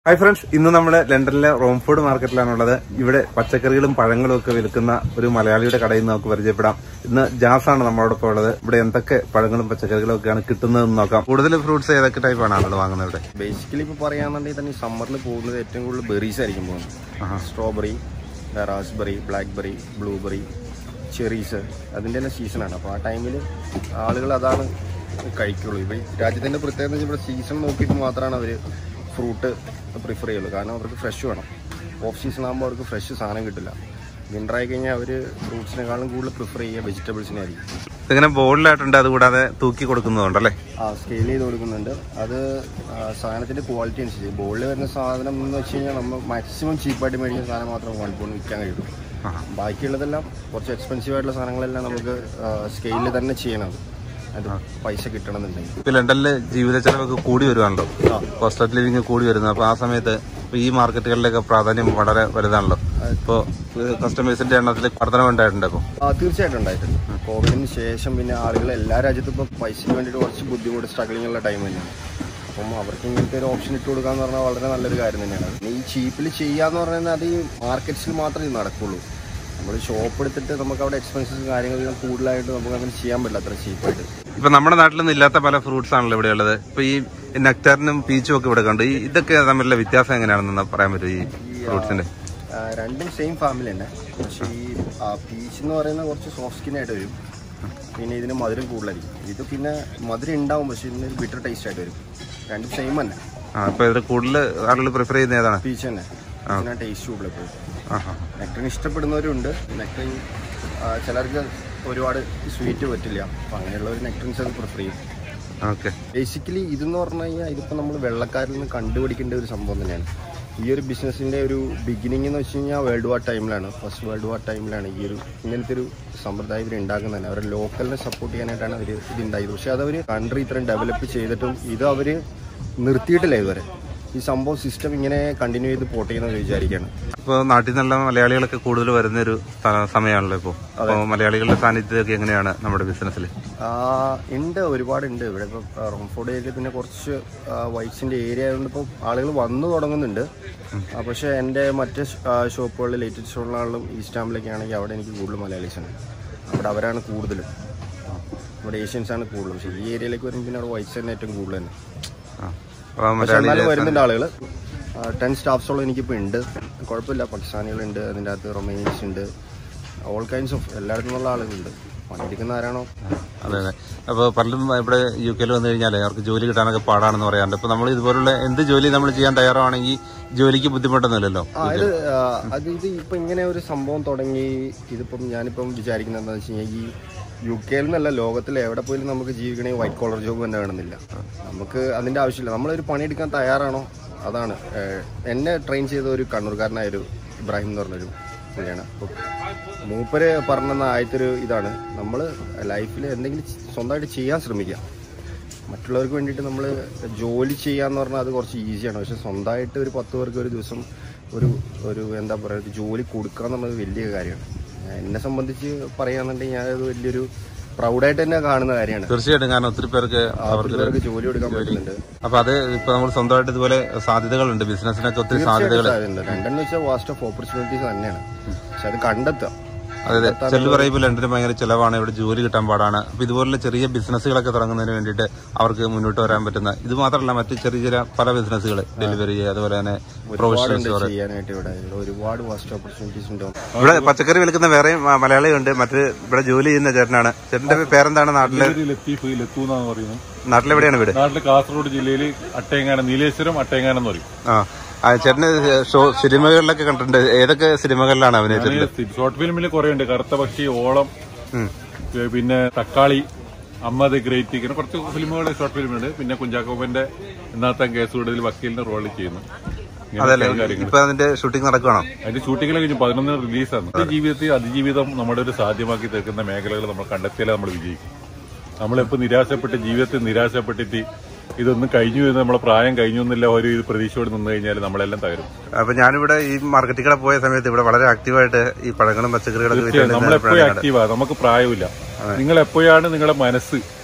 Hi friends ഇന്ന് നമ്മൾ ലണ്ടനിലെ റോംഫോർഡ് മാർക്കറ്റിലാണുള്ളത് ഇവിടെ പച്ചക്കറികളും പഴങ്ങളും ഒക്കെ വിൽക്കുന്ന ഒരു മലയാളിയുടെ കടയിൽ നിന്ന് നമുക്ക് പരിചയപ്പെടാം ഇന്ന് ജാസ് ആണ് നമ്മളോടൊപ്പം ഉള്ളത് ഇവിടെ എന്തൊക്കെ പഴങ്ങളും പച്ചക്കറികളും ഒക്കെയാണ് കിട്ടുന്നതെന്ന് നോക്കാം കൂടുതൽ ഫ്രൂട്ട്സ് ഏതൊക്കെ ടൈപ്പാണ് ആളുകൾ വാങ്ങുന്നത് ഇവിടെ ബേസിക്കലി ഇപ്പോൾ പറയുകയാണെന്നുണ്ടെങ്കിൽ തന്നെ സമ്മറിൽ പോകുന്നത് ഏറ്റവും കൂടുതൽ ബെറീസ് ആയിരിക്കും പോകുന്നത് strawberry raspberry blackberry blueberry cherries അതിൻ്റെ തന്നെ സീസണാണ് അപ്പോൾ ആ ടൈമിൽ ആളുകൾ അതാണ് കഴിക്കുള്ളൂ ഇവിടെ രാജ്യത്തിൻ്റെ പ്രത്യേകത എന്ന് വെച്ചാൽ ഇവിടെ സീസൺ നോക്കിയിട്ട് മാത്രമാണ് അവർ ഫ്രൂട്ട് പ്രിഫർ ചെയ്യുള്ളൂ കാരണം അവർക്ക് ഫ്രഷ് വേണം ഓഫ് സീസൺ ആകുമ്പോൾ അവർക്ക് ഫ്രഷ് സാധനം കിട്ടില്ല വിൻ്റർ ആയി കഴിഞ്ഞാൽ അവർ ഫ്രൂട്ട്സിനെക്കാളും കൂടുതൽ പ്രിഫർ ചെയ്യുക വെജിറ്റബിൾസിനായിരിക്കും ഇതിങ്ങനെ ബോർഡിലായിട്ടുണ്ട് അതുകൂടാതെ തൂക്കി കൊടുക്കുന്നതുണ്ടല്ലേ ആ സ്കെയിൽ ചെയ്ത് കൊടുക്കുന്നുണ്ട് അത് ആ, സാധനത്തിന്റെ ക്വാളിറ്റി അനുസരിച്ച് ബോളിൽ വരുന്ന സാധനം എന്ന് വെച്ച് കഴിഞ്ഞാൽ നമ്മൾ മാക്സിമം ചീപ്പായിട്ട് മേടിക്കുന്ന സാധനം മാത്രം വൺ പോയിന്റ് വിൽക്കാൻ കഴിയുള്ളൂ ബാക്കിയുള്ളതെല്ലാം കുറച്ച് എക്സ്പെൻസീവ് ആയിട്ടുള്ള സാധനങ്ങളെല്ലാം നമുക്ക് സ്കെയിലിൽ തന്നെ ചെയ്യണം അത് പൈസ കിട്ടണമെന്നുണ്ടെങ്കിൽ ഇപ്പൊ ലണ്ടനിലെ ജീവിത ചെലവൊക്കെ കൂടി വരുവാണല്ലോ കോസ്റ്റ് ഓഫ് ലിവിംഗ് കൂടി വരുന്നത് അപ്പൊ ആ സമയത്ത് ഇപ്പൊ ഈ മാർക്കറ്റുകളിലൊക്കെ പ്രാധാന്യം വളരെ വലുതാണല്ലോ ഇപ്പോ കസ്റ്റമേഴ്സിന്റെ എണ്ണത്തിൽ വർധനം ഉണ്ടായിട്ടുണ്ട് ഇപ്പൊ ആ തീർച്ചയായിട്ടും ഉണ്ടായിട്ടുണ്ട് കോവിഡിന് ശേഷം പിന്നെ ആളുകൾ എല്ലാ രാജ്യത്തും ഇപ്പോൾ പൈസയ്ക്ക് വേണ്ടിയിട്ട് കുറച്ച് ബുദ്ധിമുട്ട് സ്ട്രഗിളിംഗ് ഉള്ള ടൈം തന്നെയാണ് അപ്പം അവർക്ക് ഇങ്ങനത്തെ ഒരു ഓപ്ഷൻ ഇട്ട് കൊടുക്കാന്ന് പറഞ്ഞാൽ വളരെ നല്ലൊരു കാര്യം തന്നെയാണ് പിന്നെ ഈ ചീപ്പിൽ ചെയ്യാന്ന് പറഞ്ഞാൽ അത് ഈ മാർക്കറ്റ്സിൽ മാത്രമേ ഇത് നടക്കുള്ളൂ നമ്മൾ ഷോപ്പ് എടുത്തിട്ട് നമുക്ക് അവിടെ എക്സ്പെൻസസ് കാര്യങ്ങളെല്ലാം കൂടുതലായിട്ട് നമുക്ക് അങ്ങനെ ചെയ്യാൻ പറ്റില്ല അത്ര ചീപ്പായിട്ട് ഇപ്പൊ നമ്മുടെ നാട്ടിലൊന്നും ഇല്ലാത്ത പല ഫ്രൂട്ട്സ് ആണല്ലോ ഇവിടെ ഉള്ളത് ഇപ്പൊ ഈ നെക്ടാറിനും പീച്ചും ഒക്കെ ഇവിടെ കണ്ടു ഈ ഇതൊക്കെ തമ്മിലുള്ള വ്യത്യാസം എങ്ങനെയാണെന്ന് പറയാൻ പറ്റും ഈ ഫ്രൂട്ട്സിന്റെ ആ, രണ്ടും സെയിം ഫാമിലി തന്നെ പക്ഷേ ഈ പീച്ച് എന്ന് പറയുന്നത് കുറച്ച് സോഫ്റ്റ് സ്കിൻ ആയിട്ട് വരും പിന്നെ ഇതിന് മധുരം കൂടുതലായിരിക്കും ഇത് പിന്നെ മധുരം ഉണ്ടാവും പക്ഷേ ഇതിന് ഒരു ബിറ്റർ ടേസ്റ്റ് ആയിട്ട് വരും രണ്ടും സെയിം തന്നെ ആ ഇപ്പൊ ഇതിൽ കൂടുതൽ ആളുകൾ പ്രിഫർ ചെയ്യുന്ന ഏതാണ് പീച്ച് തന്നെ ഇതിനാ ടേസ്റ്റ് കൂടുതൽ എപ്പോഴും ആഹാ. നെക്ടറിൻ ഇഷ്ടപ്പെടുന്നവരുണ്ട് നെക്ടറിൻ ചിലർക്ക് ഒരുപാട് സ്വീറ്റ് പറ്റില്ല അപ്പം അങ്ങനെയുള്ളവർ നെക്ടറിൻസ് അത് പ്രിഫർ ചെയ്യും ഓക്കെ ബേസിക്കലി ഇതെന്ന് പറഞ്ഞു കഴിഞ്ഞാൽ ഇതിപ്പോൾ നമ്മൾ വെള്ളക്കാരിൽ നിന്ന് കണ്ടുപിടിക്കേണ്ട ഒരു സംഭവം തന്നെയാണ് ഈ ഒരു ബിസിനസ്സിൻ്റെ ഒരു ബിഗിനിങ് എന്ന് വെച്ച് കഴിഞ്ഞാൽ വേൾഡ് വാർ ടൈമിലാണ് ഫസ്റ്റ് വേൾഡ് വാർ ടൈമിലാണ് ഈ ഒരു ഇങ്ങനത്തെ ഒരു സമ്പ്രദായം ഇവർ ഉണ്ടാക്കുന്നത് തന്നെ അവരുടെ ലോക്കലിനെ സപ്പോർട്ട് ചെയ്യാനായിട്ടാണ് അവർ ഇത് ഉണ്ടായത് പക്ഷേ അത് അവർ കൺട്രി ഇത്രയും ഡെവലപ്പ് ചെയ്തിട്ടും ഇത് അവർ നിർത്തിയിട്ടില്ല ഇതുവരെ ഈ സംഭവം സിസ്റ്റം ഇങ്ങനെ കണ്ടിന്യൂ ചെയ്ത് പോട്ട് ചെയ്യുന്നത് വിചാരിക്കുകയാണ് ഇപ്പൊ നാട്ടിൽ നിന്നുള്ള മലയാളികളൊക്കെ കൂടുതൽ വരുന്ന ഒരു സ്ഥ- സമയമാണല്ലോ ഇപ്പോ അപ്പൊ മലയാളികളുടെ സാന്നിധ്യമൊക്കെ എങ്ങനെയാണ് നമ്മുടെ ബിസിനസ്സിൽ ആ, ഉണ്ട് ഒരുപാടുണ്ട് ഇവിടെ ഇപ്പോൾ റോംഫോർഡ് ഏരിയ പിന്നെ കുറച്ച് വൈറ്റ്സിൻ്റെ ഏരിയ ആയതുകൊണ്ട് ഇപ്പോൾ ആളുകൾ വന്നു തുടങ്ങുന്നുണ്ട് ആ, പക്ഷേ എൻ്റെ മറ്റ് ഷോപ്പുകളിൽ ലേറ്റസ്റ്റ് സ്റ്റോറിലാണെങ്കിലും ഈസ്റ്റാമ്പിലൊക്കെ ആണെങ്കിൽ അവിടെ എനിക്ക് കൂടുതൽ മലയാളീസാണ് അവിടെ അവരാണ് കൂടുതലും ഇവിടെ ഏഷ്യൻസ് ആണ് കൂടുതലും പക്ഷേ ഈ ഏരിയയിലേക്ക് വരുമ്പോൾ പിന്നെ അവിടെ വൈറ്റ്സ് തന്നെ ഏറ്റവും കൂടുതൽ തന്നെ അപ്പൊ പക്ഷേ മലയാളി എന്നാലും വരുന്നുണ്ട് ആളുകൾ ടെൻ സ്റ്റാഫ്സോളം എനിക്കിപ്പോൾ ഉണ്ട് കുഴപ്പമില്ല പാകിസ്ഥാനികളുണ്ട് അതിൻ്റെ അകത്ത് റൊമേനിയൻസ് ഉണ്ട് ഓൾ കൈൻഡ്സ് ഓഫ് എല്ലായിടത്തു നിന്നുള്ള ആളുകളുണ്ട് പണിയെടുക്കുന്ന ആരാണോ അതെ അതെ അപ്പൊ പലരും ഇവിടെ യു കെയിൽ വന്നു കഴിഞ്ഞാൽ അവർക്ക് ജോലി കിട്ടാനൊക്കെ പാടാണെന്ന് പറയാറുണ്ട് ഇപ്പൊ നമ്മൾ ഇതുപോലുള്ള എന്ത് ജോലി നമ്മൾ ചെയ്യാൻ തയ്യാറാണെങ്കിൽ ജോലിക്ക് ബുദ്ധിമുട്ടൊന്നുമില്ലല്ലോ ആ ഇത് ആ, അത് ഇത് ഇപ്പൊ ഇങ്ങനെ ഒരു സംഭവം തുടങ്ങി ഇതിപ്പം ഞാനിപ്പം വിചാരിക്കുന്നത് എന്താണെന്ന് വെച്ച് കഴിഞ്ഞാൽ ഈ യു കെയിൽ നിന്നല്ല ലോകത്തിൽ എവിടെ പോയാലും നമുക്ക് ജീവിക്കണമെങ്കിൽ വൈറ്റ് കോളർ ജോബ് തന്നെ വേണമെന്നില്ല നമുക്ക് അതിന്റെ ആവശ്യമില്ല നമ്മളൊരു പണിയെടുക്കാൻ തയ്യാറാണോ അതാണ് ഏഹ്, എന്നെ ട്രെയിൻ ചെയ്ത ഒരു കണ്ണൂർക്കാരനായ ഒരു ഇബ്രാഹിം എന്ന് പറഞ്ഞൊരു പുള്ളിയാണ് അപ്പോൾ മൂപ്പര് പറഞ്ഞ ആദ്യത്തെ ഒരു ഇതാണ് നമ്മൾ ലൈഫിൽ എന്തെങ്കിലും സ്വന്തമായിട്ട് ചെയ്യാൻ ശ്രമിക്കുക മറ്റുള്ളവർക്ക് വേണ്ടിയിട്ട് നമ്മൾ ജോലി ചെയ്യാന്ന് പറഞ്ഞാൽ അത് കുറച്ച് ഈസിയാണ് പക്ഷെ സ്വന്തമായിട്ട് ഒരു പത്ത് പേർക്ക് ഒരു ദിവസം ഒരു ഒരു എന്താ പറയുക ഒരു ജോലി കൊടുക്കുക എന്നുള്ളത് വലിയ കാര്യമാണ് ഞാൻ എന്നെ സംബന്ധിച്ച് പറയുകയാണെന്നുണ്ടെങ്കിൽ ഞാനത് വലിയൊരു പ്രൗഡായിട്ട് തന്നെ കാണുന്ന കാര്യമാണ് തീർച്ചയായിട്ടും കാരണം ഒത്തിരി പേർക്ക് അവർക്ക് പേർക്ക് ജോലി കൊടുക്കാൻ പറ്റുന്നുണ്ട് അപ്പൊ അത് ഇപ്പൊ നമ്മൾ സ്വന്തമായിട്ട് ഇതുപോലെ സാധ്യതകളുണ്ട് ബിസിനസ്സിനൊക്കെ ഒത്തിരി സാധ്യതകൾ സാധ്യതയുണ്ട് രണ്ടെന്ന് വെച്ചാൽ വാസ്റ്റ് ഓഫ് ഓപ്പർച്യൂണിറ്റീസ് തന്നെയാണ് പക്ഷെ അത് കണ്ടെത്തുക അതെ അതെ ചിലർ പറയുമ്പോൾ ലണ്ടന് ഭയങ്കര ചിലവാണ് ഇവിടെ ജോലി കിട്ടാൻ പാടാണ് അപ്പൊ ഇതുപോലുള്ള ചെറിയ ബിസിനസ്സുകളൊക്കെ തുടങ്ങുന്നതിന് വേണ്ടിയിട്ട് അവർക്ക് മുന്നോട്ട് വരാൻ പറ്റുന്ന ഇത് മാത്രമല്ല മറ്റ് ചെറിയ ചെറിയ പല ബിസിനസ്സുകൾ ഡെലിവറി അതുപോലെ തന്നെ പ്രൊഫഷണൽ ഒരുപാടുണ്ട് ചെയ്യാനായിട്ട് ഇവിടെ ഇവിടെ ഒരുപാട് വാസ്റ്റ് ഓപ്പർച്യൂണിറ്റീസ് ഉണ്ടാവും ഇവിടെ പച്ചക്കറി വിൽക്കുന്ന വേറെ മലയാളിയുണ്ട് മറ്റ് ഇവിടെ ജോലി ചെയ്യുന്ന ചേട്ടനാണ് ചേട്ടന്റെ പേരെന്താണ് നാട്ടില് പേര് ലത്തീഫ് ലത്തു എന്നാണ് പറയുന്നത് നാട്ടിലെവിടെയാണ് വീട് നാട്ടില് കാസർഗോഡ് ജില്ലയിൽ അട്ടയങ്ങാനം നീലേശ്വരം അട്ടയങ്ങാനം എന്ന് പറയും ആ ആ, ചേട്ടന് ഷോ സിനിമകളിലൊക്കെ കണ്ടിട്ടുണ്ട് ഏതൊക്കെ സിനിമകളിലാണ് അഭിനയിച്ചിട്ടുള്ളത് ഷോർട്ട് ഫിലിമിൽ കുറെ ഉണ്ട് കറുത്ത പക്ഷി ഓളം ഉം. ഏ, പിന്നെ തക്കാളി അമ്മ ദ ഗ്രേറ്റ് ഇങ്ങനെ കുറച്ച് ഫിലിമുകൾ ഷോർട്ട് ഫിലിമുണ്ട് പിന്നെ കുഞ്ചാക്കോപ്പന്റെ ഇന്നത്തെ കേസ് കൂടുതൽ വക്കീലിന്റെ റോളിൽ ചെയ്യുന്നു അതല്ലേ ഇങ്ങനെയൊക്കെയാണ് കാര്യങ്ങൾ ഇപ്പൊ അതിന്റെ ഷൂട്ടിംഗ് നടക്കുകയാണോ അതിന്റെ ഷൂട്ടിങ്ങിലൊക്കെ കഴിഞ്ഞ് പതിനൊന്നിന് റിലീസാണ് ജീവിതത്തിൽ അതിജീവിതം നമ്മുടെ ഒരു സാധ്യമാക്കി തീർക്കുന്ന മേഖലകൾ നമ്മൾ കണ്ടെത്തിയാലേ നമ്മൾ വിജയിക്കും നമ്മളെപ്പോൾ നിരാശപ്പെട്ട് ജീവിതത്തിൽ നിരാശപ്പെട്ടിട്ട് ഇതൊന്നും കഴിഞ്ഞു എന്ന് നമ്മളെ പ്രായം കഴിഞ്ഞു എന്നില്ല ഒരു ഇത് പ്രതീക്ഷയോട് നിന്ന് കഴിഞ്ഞാൽ നമ്മളെല്ലാം തകരും അപ്പൊ ഞാനിവിടെ ഈ മാർക്കറ്റിൽ കൂടെ പോയ സമയത്ത് ഇവിടെ വളരെ ആക്റ്റീവായിട്ട് ഈ പഴങ്ങളും പച്ചക്കറികളൊക്കെ തീർച്ചയായും നമ്മളെപ്പോഴും വിറ്റുകൊണ്ടിരുന്ന ആക്റ്റീവാ നമുക്ക് പ്രായമില്ല നിങ്ങൾ എപ്പോഴാണ് നിങ്ങളുടെ മനസ്സ്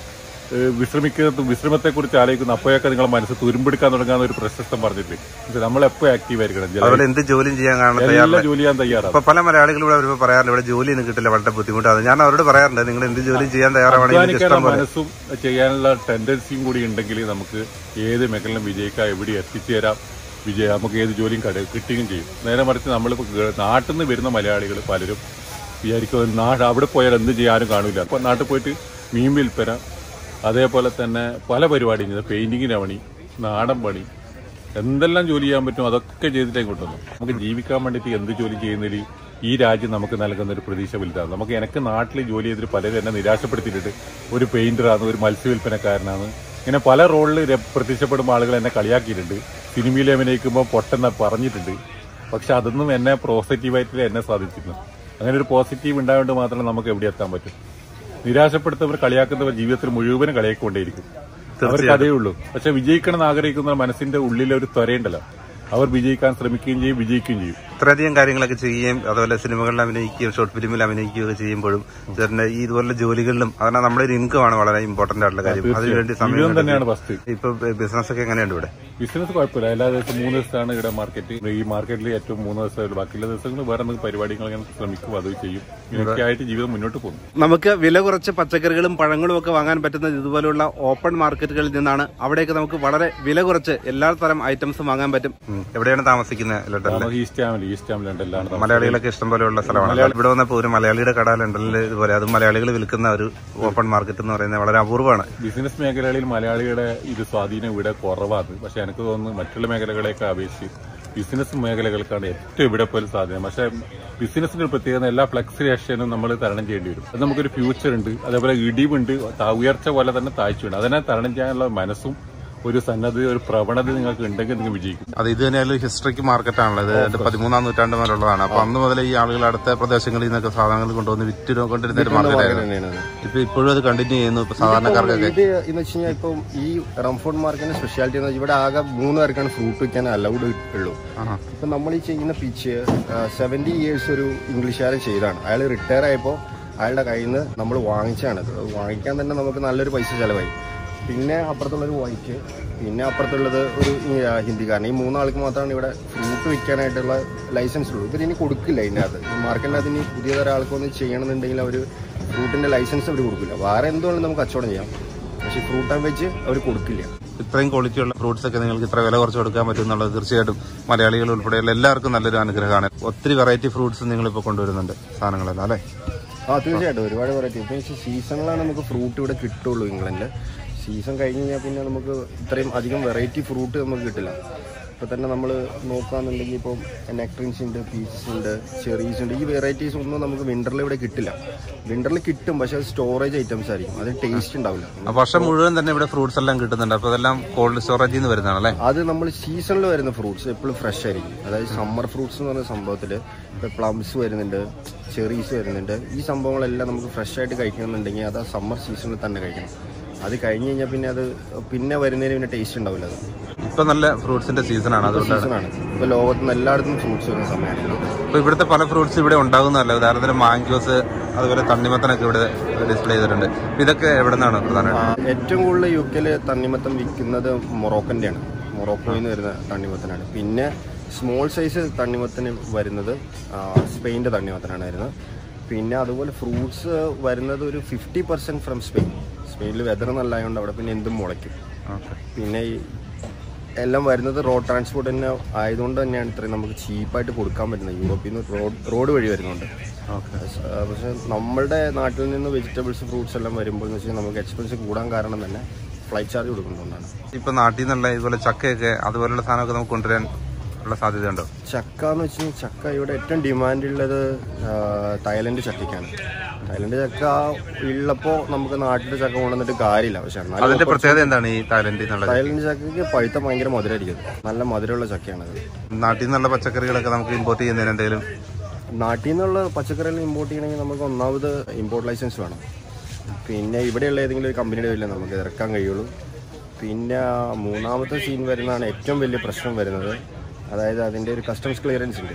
ഏഹ് വിശ്രമിക്കുന്ന വിശ്രമത്തെക്കുറിച്ച് ആലോചിക്കുന്ന അപ്പോഴൊക്കെ നിങ്ങളെ മനസ്സ് തുരുമ്പെടുക്കാൻ തുടങ്ങാൻ ഒരു പ്രശസ്തം പറഞ്ഞില്ലേ ഇത് നമ്മൾ എപ്പോൾ ആക്റ്റീവ് ആയിരിക്കണം ജല- അതുപോലെ എന്ത് ജോലിയും ചെയ്യാൻ കാണാൻ എല്ലാ തയ്യാറില്ല ജോലി ചെയ്യാൻ തയ്യാറാണ് ഇപ്പൊ പല മലയാളികൾ ഇവിടെ വരുമ്പോൾ പറയാറുണ്ട് ഇവിടെ ജോലിയൊന്നും കിട്ടില്ല വളരെ ബുദ്ധിമുട്ടാണ് ഞാൻ അവരോട് പറയാറുണ്ട് നിങ്ങൾ എന്ത് ജോലിയും ചെയ്യാൻ തയ്യാറാണെങ്കിൽ നിങ്ങൾക്ക് ഇഷ്ടം അധ്വാനിക്കാനുള്ള പോലെ മനസ്സും ചെയ്യാനുള്ള ടെൻഡൻസിയും കൂടി ഉണ്ടെങ്കിൽ നമുക്ക് ഏത് മേഖലയിലും വിജയിക്കാം എവിടെ എത്തിച്ചേരാം വിജയ നമുക്ക് ഏത് ജോലിയും കട കിട്ടുകയും ചെയ്യും നേരെ മറിച്ച് നമ്മളിപ്പോൾ നാട്ടിൽ നിന്ന് വരുന്ന മലയാളികൾ പലരും വിചാരിക്കും നാട് അവിടെ പോയാൽ എന്ത് ചെയ്യാനും കാണില്ല അപ്പോൾ നാട്ടിൽ പോയിട്ട് മീൻ വിൽപ്പന അതേപോലെ തന്നെ പല പരിപാടിയും ചെയ്ത് പെയിന്റിങ്ങിന് പണി നാടൻ പണി എന്തെല്ലാം ജോലി ചെയ്യാൻ പറ്റും അതൊക്കെ ചെയ്തിട്ടേ ഇങ്ങോട്ട് വന്നു നമുക്ക് ജീവിക്കാൻ വേണ്ടിയിട്ട് എന്ത് ജോലി ചെയ്യുന്നതിൽ ഈ രാജ്യം നമുക്ക് നൽകുന്ന ഒരു പ്രതീക്ഷ വലുതാണ് നമുക്ക് എനിക്ക് നാട്ടിൽ ജോലി ചെയ്തിട്ട് പലരും എന്നെ നിരാശപ്പെടുത്തിയിട്ടുണ്ട് ഒരു പെയിന്ററാണ് ഒരു മത്സ്യവില്പനക്കാരനാണ് ഇങ്ങനെ പല റോളിൽ പ്രത്യക്ഷപ്പെടുമ്പോൾ ആളുകൾ എന്നെ കളിയാക്കിയിട്ടുണ്ട് സിനിമയിൽ അഭിനയിക്കുമ്പോൾ പൊട്ടെന്ന് പറഞ്ഞിട്ടുണ്ട് പക്ഷെ അതൊന്നും എന്നെ പോസിറ്റീവായിട്ട് എന്നെ സാധിച്ചിരുന്നു അങ്ങനെ ഒരു പോസിറ്റീവ് ഉണ്ടായതുകൊണ്ട് മാത്രമേ നമുക്ക് എവിടെ എത്താൻ പറ്റും നിരാശപ്പെടുത്തവർ കളിയാക്കുന്നവർ ജീവിതത്തിൽ മുഴുവനും കളിയാക്കൊണ്ടേയിരിക്കും അവർക്ക് അതേ ഉള്ളൂ പക്ഷെ വിജയിക്കണം എന്ന് ആഗ്രഹിക്കുന്ന മനസ്സിന്റെ ഉള്ളിലെ ഒരു ത്വരയുണ്ടല്ലോ അവർ വിജയിക്കാൻ ശ്രമിക്കുകയും ചെയ്യും വിജയിക്കുകയും ചെയ്യും ഇത്രയധികം കാര്യങ്ങളൊക്കെ ചെയ്യുകയും അതുപോലെ സിനിമകളിൽ അഭിനയിക്കുകയും ഷോർട്ട് ഫിലിമിൽ അഭിനയിക്കുകയും ഒക്കെ ചെയ്യുമ്പോഴും ചേട്ടന്റെ ഈ ഇതുപോലുള്ള ജോലികളിലും അതാണ് നമ്മുടെ ഒരു ഇൻകം ആണ് വളരെ ഇമ്പോർട്ടന്റ് ആയിട്ടുള്ള കാര്യം അതിനുവേണ്ടി സമയം ജീവിതം കണ്ടെത്തി. തന്നെയാണ് ഫസ്റ്റ് ഇപ്പൊ ബിസിനസ് ഒക്കെ എങ്ങനെയുണ്ട് ഇവിടെ ബിസിനസ് കുഴപ്പമില്ല എല്ലാ ദിവസവും മൂന്ന് ദിവസമാണ് ഇവിടെ മാർക്കറ്റ് ഈ മാർക്കറ്റിൽ ഏറ്റവും മൂന്ന് ദിവസമേ ബാക്കിയുള്ള ദിവസങ്ങൾ വേറെ എന്തെങ്കിലും പരിപാടികൾ ഞാൻ ശ്രമിക്കും അത് ചെയ്യും ഇങ്ങനെയൊക്കെ ആയിട്ട് ജീവിതം മുന്നോട്ട് പോകുന്നു നമുക്ക് വില കുറച്ച് പച്ചക്കറികളും പഴങ്ങളും ഒക്കെ വാങ്ങാൻ പറ്റുന്ന ഇതുപോലുള്ള ഓപ്പൺ മാർക്കറ്റുകളിൽ നിന്നാണ് അവിടേക്ക് നമുക്ക് വളരെ വില കുറച്ച് എല്ലാ തരം ഐറ്റംസും വാങ്ങാൻ പറ്റും എവിടെയാണ് താമസിക്കുന്നത് ലണ്ടനിൽ നമുക്ക് ഈസ്റ്റ് ഹാമിൽ ഈസ്റ്റ് ഹാമിൽ ഉണ്ടല്ലാണ് താമസം. മലയാളികളൊക്കെ ഇഷ്ടം പോലെയുള്ള സ്ഥലമാണ് ഇവിടെ വന്നപ്പോൾ ഒരു മലയാളിയുടെ കട ലണ്ടനിൽ ഇതുപോലെ അത് മലയാളികൾ വിൽക്കുന്ന ഒരു ഓപ്പൺ മാർക്കറ്റ് എന്ന് പറയുന്നത് വളരെ അപൂർവമാണ് ബിസിനസ് മേഖലകളിൽ മലയാളികളുടെ ഇത് സ്വാധീനം ഇവിടെ കുറവാണ് പക്ഷെ എനിക്ക് തോന്നുന്നു മറ്റുള്ള മേഖലകളെയൊക്കെ അപേക്ഷിച്ച് ബിസിനസ് മേഖലകൾക്കാണ് ഏറ്റവും ഇവിടെ പോലും സാധ്യത പക്ഷെ ബിസിനസിന്റെ ഒരു പ്രത്യേകത എല്ലാ ഫ്ലക്സുവേഷനും നമ്മൾ തരണം ചെയ്യേണ്ടി വരും അത് നമുക്കൊരു ഫ്യൂച്ചർ ഉണ്ട് അതേപോലെ ഇടിവുണ്ട് താ- ഉയർച്ച പോലെ തന്നെ താഴ്ചയുണ്ട് അതിനെ തരണം ചെയ്യാനുള്ള മനസ്സും ഒരു സന്നദ്ധ ഒരു പ്രവണത നിങ്ങൾക്ക് ഉണ്ടെങ്കിൽ നിങ്ങൾ വിജയിക്കും അത് ഇത് തന്നെ ഒരു ഹിസ്റ്ററിക്ക് മാർക്കറ്റാണല്ലോ ഇത് പതിമൂന്നാം നൂറ്റാണ്ട് മുതലുള്ളതാണ് അപ്പൊ അന്ന് മുതൽ ഈ ആളുകൾ അടുത്ത പ്രദേശങ്ങളിൽ നിന്നൊക്കെ സാധനങ്ങൾ കൊണ്ടുവന്ന് വിറ്റ് കൊണ്ടിരുന്ന ഒരു മാർക്കറ്റായിരുന്നു തന്നെയാണ് അത്. ഇപ്പൊ ഇപ്പോഴും അത് കണ്ടിന്യൂ ചെയ്യുന്നു ഇപ്പൊ സാധാരണക്കാർക്കൊക്കെ ഇത് എന്ന് വെച്ച് കഴിഞ്ഞാൽ ഇപ്പം ഈ റംഫോർഡ് മാർക്കറ്റിന്റെ സ്പെഷ്യാലിറ്റി എന്ന് വെച്ചാൽ ഇവിടെ ആകെ മൂന്ന് പേർക്കാണ് ഫ്രൂട്ട് വെക്കാൻ അലൗഡ് ഉള്ളൂ ആഹാ. ഇപ്പം നമ്മൾ ഈ ചെയ്യുന്ന പിച്ച് സെവൻറ്റി ഇയേഴ്സ് ഒരു ഇംഗ്ലീഷുകാരൻ ചെയ്താണ് അയാൾ റിട്ടയർ ആയപ്പോൾ അയാളുടെ കയ്യിൽ നിന്ന് നമ്മൾ വാങ്ങിച്ചാണ് ഇത് വാങ്ങിക്കാൻ തന്നെ നമുക്ക് നല്ലൊരു പൈസ ചിലവായി പിന്നെ അപ്പുറത്തുള്ളൊരു വൈറ്റ് പിന്നെ അപ്പുറത്തുള്ളത് ഒരു ഈ, ആ, ഹിന്ദിക്കാരൻ ഈ മൂന്നാൾക്ക് മാത്രമാണ് ഇവിടെ ഫ്രൂട്ട് വിൽക്കാനായിട്ടുള്ള ലൈസൻസ് ഉള്ളൂ ഇവരിനി കൊടുക്കില്ല ഇതിനകത്ത് ഈ മാർക്കറ്റിനകത്ത് ഇനി പുതിയ തരം ആൾക്കൊന്ന് ചെയ്യണമെന്നുണ്ടെങ്കിൽ അവർ ഫ്രൂട്ടിന്റെ ലൈസൻസ് അവർ കൊടുക്കില്ല വേറെ എന്തുകൊണ്ടും നമുക്ക് കച്ചവടം ചെയ്യാം പക്ഷേ ഫ്രൂട്ട് ആൻഡ് വെജ് അവർ കൊടുക്കില്ല ഇത്രയും ക്വാളിറ്റി ഉള്ള ഫ്രൂട്ട്സ് ഒക്കെ നിങ്ങൾക്ക് ഇത്ര വില കുറച്ച് കൊടുക്കാൻ പറ്റും എന്നുള്ളത് തീർച്ചയായിട്ടും മലയാളികൾ ഉൾപ്പെടെയുള്ള എല്ലാവർക്കും നല്ലൊരു അനുഗ്രഹമാണ് ഒത്തിരി വെറൈറ്റി ഫ്രൂട്ട്സ് നിങ്ങൾ ഇപ്പോൾ കൊണ്ടുവരുന്നുണ്ട് സാധനങ്ങളെല്ലാം അല്ലേ ആ തീർച്ചയായിട്ടും ഒരുപാട് വെറൈറ്റി ഇപ്പം സീസണിലാണ് നമുക്ക് ഫ്രൂട്ട് ഇവിടെ കിട്ടുള്ളൂ ഇംഗ്ലണ്ടിൽ സീസൺ കഴിഞ്ഞ് കഴിഞ്ഞാൽ പിന്നെ നമുക്ക് ഇത്രയും അധികം വെറൈറ്റി ഫ്രൂട്ട് നമുക്ക് കിട്ടില്ല ഇപ്പം തന്നെ നമ്മൾ നോക്കുകയാണെന്നുണ്ടെങ്കിൽ ഇപ്പം നെക്ട്രിൻസ് ഉണ്ട് പീസസ് ഉണ്ട് ചെറീസ് ഉണ്ട് ഈ വെറൈറ്റീസ് ഒന്നും നമുക്ക് വിൻ്ററിൽ ഇവിടെ കിട്ടില്ല വിൻ്ററിൽ കിട്ടും പക്ഷേ അത് സ്റ്റോറേജ് ഐറ്റംസ് ആയിരിക്കും അത് ടേസ്റ്റ് ഉണ്ടാവില്ല ആ വർഷം മുഴുവൻ തന്നെ ഇവിടെ ഫ്രൂട്ട്സ് എല്ലാം കിട്ടുന്നുണ്ട് അപ്പോൾ അതെല്ലാം കോൾഡ് സ്റ്റോറേജിൽ നിന്ന് വരുന്നതാണ് അല്ലേ അത് നമ്മൾ സീസണിൽ വരുന്ന ഫ്രൂട്ട്സ് എപ്പോഴും ഫ്രഷ് ആയിരിക്കും അതായത് സമ്മർ ഫ്രൂട്ട്സ് എന്ന് പറയുന്ന സംഭവത്തിൽ ഇപ്പോൾ പ്ലംസ് വരുന്നുണ്ട് ചെറീസ് വരുന്നുണ്ട് ഈ സംഭവങ്ങളെല്ലാം നമുക്ക് ഫ്രഷ് ആയിട്ട് കഴിക്കണമെന്നുണ്ടെങ്കിൽ അത് ആ സമ്മർ സീസണിൽ തന്നെ കഴിക്കണം അത് കഴിഞ്ഞ് കഴിഞ്ഞാൽ പിന്നെ അത് പിന്നെ വരുന്നതിന് പിന്നെ ടേസ്റ്റ് ഉണ്ടാവില്ല അത് ഇപ്പൊ നല്ല ഫ്രൂട്ട്സിന്റെ സീസണാണ് അതുകൊണ്ടാണ് സീസണാണ് ഇപ്പോൾ ലോകത്ത് നിന്ന് എല്ലായിടത്തും ഫ്രൂട്ട്സ് വരുന്ന സമയമാണ് ഇപ്പൊ ഇവിടുത്തെ പല ഫ്രൂട്ട്സ് ഇവിടെ ഉണ്ടാകുന്നതല്ല ഉദാഹരണത്തിന് മാങ്കോസ് അതുപോലെ തണ്ണിമത്തനൊക്കെ ഇവിടെ ഡിസ്പ്ലേ ചെയ്തിട്ടുണ്ട് ഇപ്പൊ ഇതൊക്കെ എവിടെ നിന്നാണ് പ്രധാനമായിട്ട് ഏറ്റവും കൂടുതൽ യു കെയിൽ തണ്ണിമത്തം വിൽക്കുന്നത് മൊറോക്കൻ്റെയാണ് മൊറോക്കോയിൽ നിന്ന് വരുന്ന തണ്ണിമത്തനാണ് പിന്നെ സ്മോൾ സൈസ് തണ്ണിമത്തന് വരുന്നത് ആ, സ്പെയിൻ്റെ തണ്ണിമത്തനാണ് വരുന്നത് പിന്നെ അതുപോലെ ഫ്രൂട്ട്സ് വരുന്നത് ഒരു ഫിഫ്റ്റി പെർസെൻറ്റ് ഫ്രം സ്പെയിൻ സ്പെയിനിൽ വെതർ നല്ലതായതുകൊണ്ട് അവിടെ പിന്നെ എന്തും മുളയ്ക്കും ഓക്കെ പിന്നെ ഈ എല്ലാം വരുന്നത് റോഡ് ട്രാൻസ്പോർട്ട് തന്നെ ആയതുകൊണ്ട് തന്നെയാണ് ഇത്രയും നമുക്ക് ചീപ്പായിട്ട് കൊടുക്കാൻ പറ്റുന്നത് യൂറോപ്പിൽ നിന്ന് റോഡ് റോഡ് വഴി വരുന്നുണ്ട് ഓക്കെ ആ, പക്ഷെ നമ്മളുടെ നാട്ടിൽ നിന്ന് വെജിറ്റബിൾസ് ഫ്രൂട്ട്സ് എല്ലാം വരുമ്പോൾ എന്ന് വെച്ചാൽ നമുക്ക് എക്സ്പെൻസ് കൂടാൻ കാരണം തന്നെ ഫ്ലൈറ്റ് ചാർജ് കൊടുക്കുന്നതുകൊണ്ടാണ് ഇപ്പൊ നാട്ടിൽ നിന്നുള്ള ഇതുപോലെ ചക്കയൊക്കെ അതുപോലുള്ള സാധനമൊക്കെ നമുക്ക് കൊണ്ടുവരാൻ ഉള്ള സാധ്യതയുണ്ടോ ചക്ക എന്ന് വെച്ച് കഴിഞ്ഞാൽ ചക്ക ഇവിടെ ഏറ്റവും ഡിമാൻഡ് ഉള്ളത് ആ, തായ്ലൻഡ് ചക്കയ്ക്കാണ് തായ്ലൻഡ് ചക്ക ഉള്ളപ്പോൾ നമുക്ക് നാട്ടിലെ ചക്ക കൊണ്ടുവന്നിട്ട് കാര്യമില്ല പക്ഷെ എന്നാലും അതിന്റെ പ്രത്യേകത എന്താണ് ഈ തായ്ലൻഡിൽ നിന്നുള്ളത് തായ്ലൻഡ് ചക്കയ്ക്ക് പഴുത്ത ഭയങ്കര മധുരമായിരിക്കും നല്ല മധുരമുള്ള ചക്കയാണത് നാട്ടിൽ നിന്നുള്ള പച്ചക്കറികളൊക്കെ നമുക്ക് ഇമ്പോർട്ട് ചെയ്യുന്നതിന് എന്തെങ്കിലും നാട്ടിൽ നിന്നുള്ള പച്ചക്കറികൾ ഇമ്പോർട്ട് ചെയ്യണമെങ്കിൽ നമുക്ക് ഒന്നാമത് ഇമ്പോർട്ട് ലൈസൻസ് വേണം പിന്നെ ഇവിടെയുള്ള ഏതെങ്കിലും ഒരു കമ്പനിയുടെ പേരിൽ നമുക്ക് ഇറക്കാൻ കഴിയുള്ളൂ പിന്നെ മൂന്നാമത്തെ സീൻ വരുന്നതാണ് ഏറ്റവും വലിയ പ്രശ്നം വരുന്നത് അതായത് അതിൻ്റെ ഒരു കസ്റ്റംസ് ക്ലിയറൻസ് ഉണ്ട്